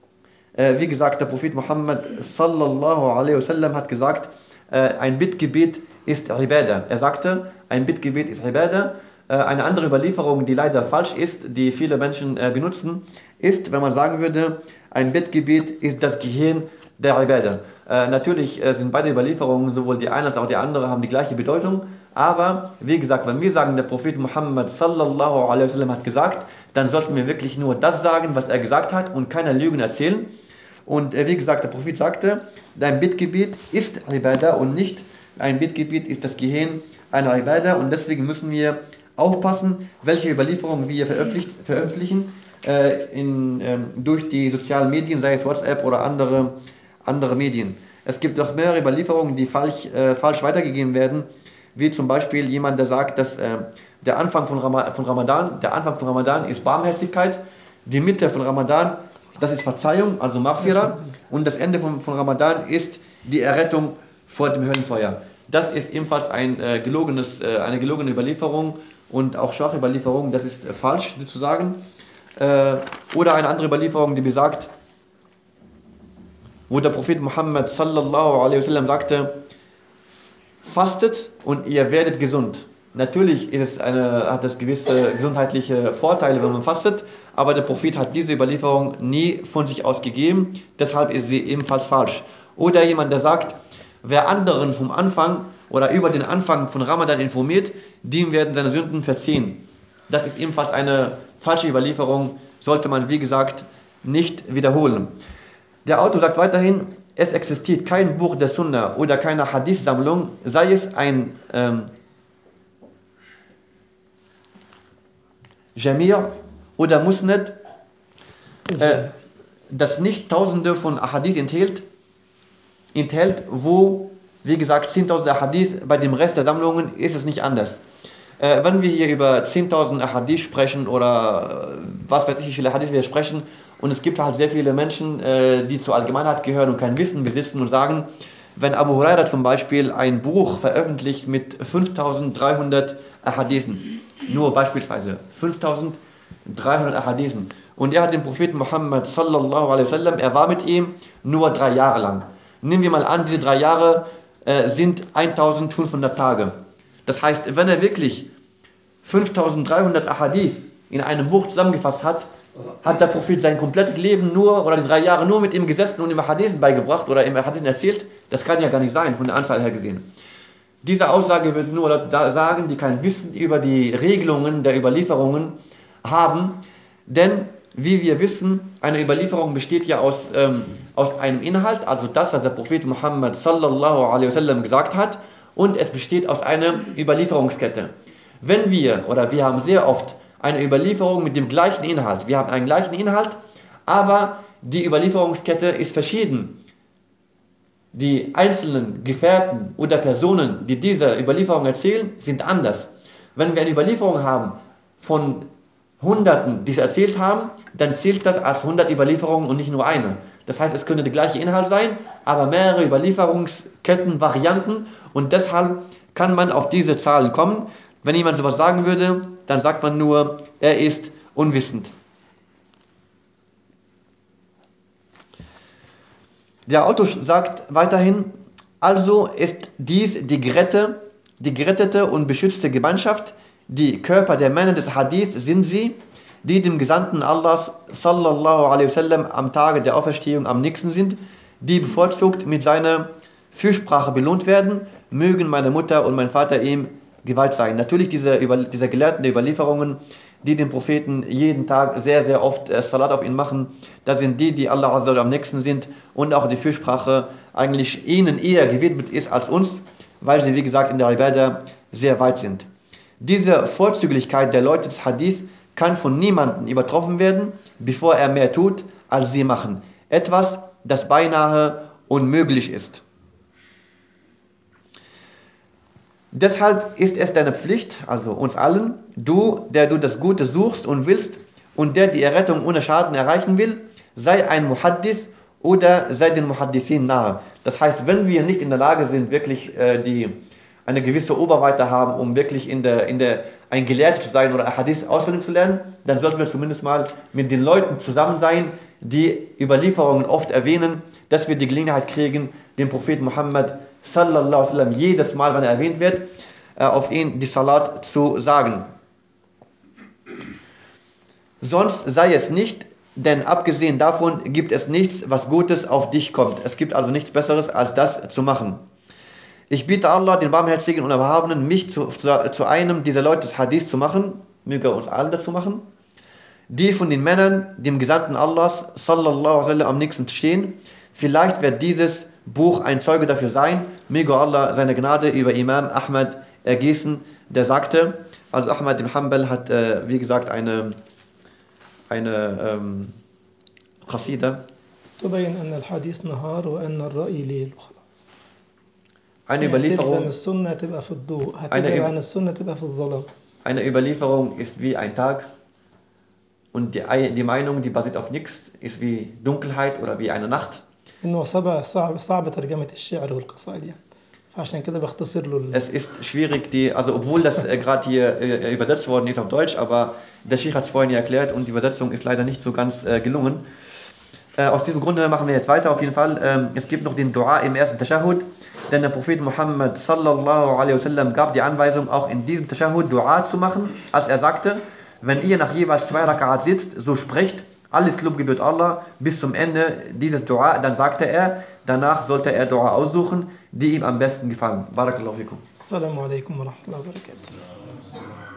äh, wie gesagt, der Prophet Muhammad sallallahu alaihi wasallam hat gesagt, äh, ein Bittgebet ist Ibadah. Er sagte, ein Bittgebet ist Ibadah. Äh, eine andere Überlieferung, die leider falsch ist, die viele Menschen äh, benutzen, ist, wenn man sagen würde, ein Bittgebet ist das Gehirn der Ibadah. Äh, natürlich äh, sind beide Überlieferungen, sowohl die eine als auch die andere, haben die gleiche Bedeutung. Aber, wie gesagt, wenn wir sagen, der Prophet Muhammad sallallahu alaihi wasallam hat gesagt, dann sollten wir wirklich nur das sagen, was er gesagt hat und keiner Lügen erzählen. Und äh, wie gesagt, der Prophet sagte, dein Bittgebet ist Ibadah und nicht ein Bittgebet ist das Gehirn einer Ibadah. Und deswegen müssen wir aufpassen, welche Überlieferungen wir veröffentlicht, veröffentlichen äh, in, ähm, durch die sozialen Medien, sei es WhatsApp oder andere, andere Medien. Es gibt auch mehrere Überlieferungen, die falsch, äh, falsch weitergegeben werden, wie zum Beispiel jemand, der sagt, dass äh, der Anfang von, Ram von Ramadan, der Anfang von Ramadan ist Barmherzigkeit, die Mitte von Ramadan, das ist Verzeihung, also Maghfira, und das Ende von, von Ramadan ist die Errettung vor dem Höllenfeuer. Das ist ebenfalls ein, äh, gelogenes, äh, eine gelogene Überlieferung und auch schwache Überlieferung, das ist äh, falsch zu sagen. Äh, oder eine andere Überlieferung, die besagt, wo der Prophet Muhammad sallallahu alaihi wasallam sagte, fastet und ihr werdet gesund. Natürlich ist es eine, hat es gewisse gesundheitliche Vorteile, wenn man fastet, aber der Prophet hat diese Überlieferung nie von sich aus gegeben, deshalb ist sie ebenfalls falsch. Oder jemand, der sagt, wer anderen vom Anfang oder über den Anfang von Ramadan informiert, dem werden seine Sünden verziehen. Das ist ebenfalls eine falsche Überlieferung, sollte man wie gesagt nicht wiederholen. Der Autor sagt weiterhin, es existiert kein Buch der Sunna oder keine Hadith-Sammlung, sei es ein ähm, Jamir oder Musnad, äh, das nicht tausende von Hadith enthält, enthält, wo, wie gesagt, 10.000 Hadith, bei dem Rest der Sammlungen ist es nicht anders. Äh, wenn wir hier über 10.000 Hadith sprechen oder äh, was weiß ich, wie viele Hadith wir sprechen, und es gibt halt sehr viele Menschen, äh, die zur Allgemeinheit gehören und kein Wissen besitzen und sagen, wenn Abu Huraira zum Beispiel ein Buch veröffentlicht mit 5300 Ahadithen, nur beispielsweise 5300 Ahadithen, und er hat den Propheten Muhammad sallallahu alaihi wasallam, er war mit ihm nur drei Jahre lang. Nehmen wir mal an, diese drei Jahre äh, sind 1500 Tage. Das heißt, wenn er wirklich 5300 Ahadith in einem Buch zusammengefasst hat, hat der Prophet sein komplettes Leben nur oder die drei Jahre nur mit ihm gesessen und ihm Hadithen beigebracht oder ihm Hadithen erzählt. Das kann ja gar nicht sein, von der Anzahl her gesehen. Diese Aussage wird nur Leute sagen, die kein Wissen über die Regelungen der Überlieferungen haben, denn wie wir wissen, eine Überlieferung besteht ja aus, ähm, aus einem Inhalt, also das, was der Prophet Muhammad sallallahu alaihi wasallam gesagt hat, und es besteht aus einer Überlieferungskette. Wenn wir, oder wir haben sehr oft eine Überlieferung mit dem gleichen Inhalt, wir haben einen gleichen Inhalt, aber die Überlieferungskette ist verschieden. Die einzelnen Gefährten oder Personen, die diese Überlieferung erzählen, sind anders. Wenn wir eine Überlieferung haben von Hunderten, die es erzählt haben, dann zählt das als 100 Überlieferungen und nicht nur eine. Das heißt, es könnte der gleiche Inhalt sein, aber mehrere Überlieferungsketten, Varianten und deshalb kann man auf diese Zahlen kommen. Wenn jemand sowas sagen würde, dann sagt man nur, er ist unwissend. Der Autor sagt weiterhin, also ist dies die, gerette, die gerettete und beschützte Gemeinschaft, die Körper der Männer des Hadith sind sie, die dem Gesandten Allahs sallallahu alaihi wasallam am Tage der Auferstehung am nächsten sind, die bevorzugt mit seiner Fürsprache belohnt werden, mögen meine Mutter und mein Vater ihm gewalt sein. Natürlich diese, über, diese Gelehrten der Überlieferungen, die den Propheten jeden Tag sehr, sehr oft äh, Salat auf ihn machen, das sind die, die Allah Azza am nächsten sind und auch die Fürsprache eigentlich ihnen eher gewidmet ist als uns, weil sie, wie gesagt, in der Ibadah sehr weit sind. Diese Vorzüglichkeit der Leute des Hadith kann von niemandem übertroffen werden, bevor er mehr tut, als sie machen. Etwas, das beinahe unmöglich ist. Deshalb ist es deine Pflicht, also uns allen, du, der du das Gute suchst und willst und der die Errettung ohne Schaden erreichen will, sei ein Muhaddith oder sei den Muhaddithin nahe. Das heißt, wenn wir nicht in der Lage sind, wirklich äh, die, eine gewisse Oberweite haben, um wirklich in der, in der, ein Gelehrter zu sein oder Hadith auswendig zu lernen, dann sollten wir zumindest mal mit den Leuten zusammen sein, die Überlieferungen oft erwähnen, dass wir die Gelegenheit kriegen, den Propheten Muhammad sallallahu alaihi wasallam jedes Mal, wenn er erwähnt wird, äh, auf ihn die Salat zu sagen. Sonst sei es nicht, denn abgesehen davon gibt es nichts, was Gutes auf dich kommt. Es gibt also nichts Besseres, als das zu machen. Ich bitte Allah, den Barmherzigen und Erhabenen, mich zu, zu, zu einem dieser Leute des Hadith zu machen, möge er uns allen dazu machen, die von den Männern, dem Gesandten Allahs, sallallahu alaihi wasallam, am nächsten stehen. Vielleicht wird dieses Buch ein Zeuge dafür sein. Möge Allah seine Gnade über Imam Ahmad ergießen, der sagte, also Ahmad ibn Hanbal hat, äh, wie gesagt, eine, eine ähm, Qasida. تبين أن الحديث نهار وأن الرأي ليل وخلاص Eine يعني تلزم Überlieferung, السنة تبقى في الضوء أنا هتبعد إيه؟ عن السنة تبقى في الظلام eine Überlieferung ist wie ein Tag und die, Ei- die Meinung, die basiert auf nichts, ist wie Dunkelheit oder wie eine Nacht. إنه صعب صعب صعب ترجمة الشعر والقصائد يعني فعشان كده بختصر له ال- Es ist schwierig, die, also obwohl das äh, gerade hier äh, übersetzt worden ist auf Deutsch, aber der Sheikh hat es vorhin ja erklärt und die Übersetzung ist leider nicht so ganz äh, gelungen. Äh, aus diesem Grunde machen wir jetzt weiter auf jeden Fall. Ähm, es gibt noch den Dua im ersten Tashahud, denn der Prophet Muhammad sallallahu alaihi wasallam gab die Anweisung, auch in diesem Tashahud Dua zu machen, als er sagte, wenn ihr nach jeweils zwei Rakat sitzt, so sprecht, alles Lob gebührt Allah bis zum Ende dieses Dua, dann sagte er, danach sollte er Dua aussuchen, die ihm am besten gefallen. Barakallahu fikum. السلام عليكم ورحمة الله وبركاته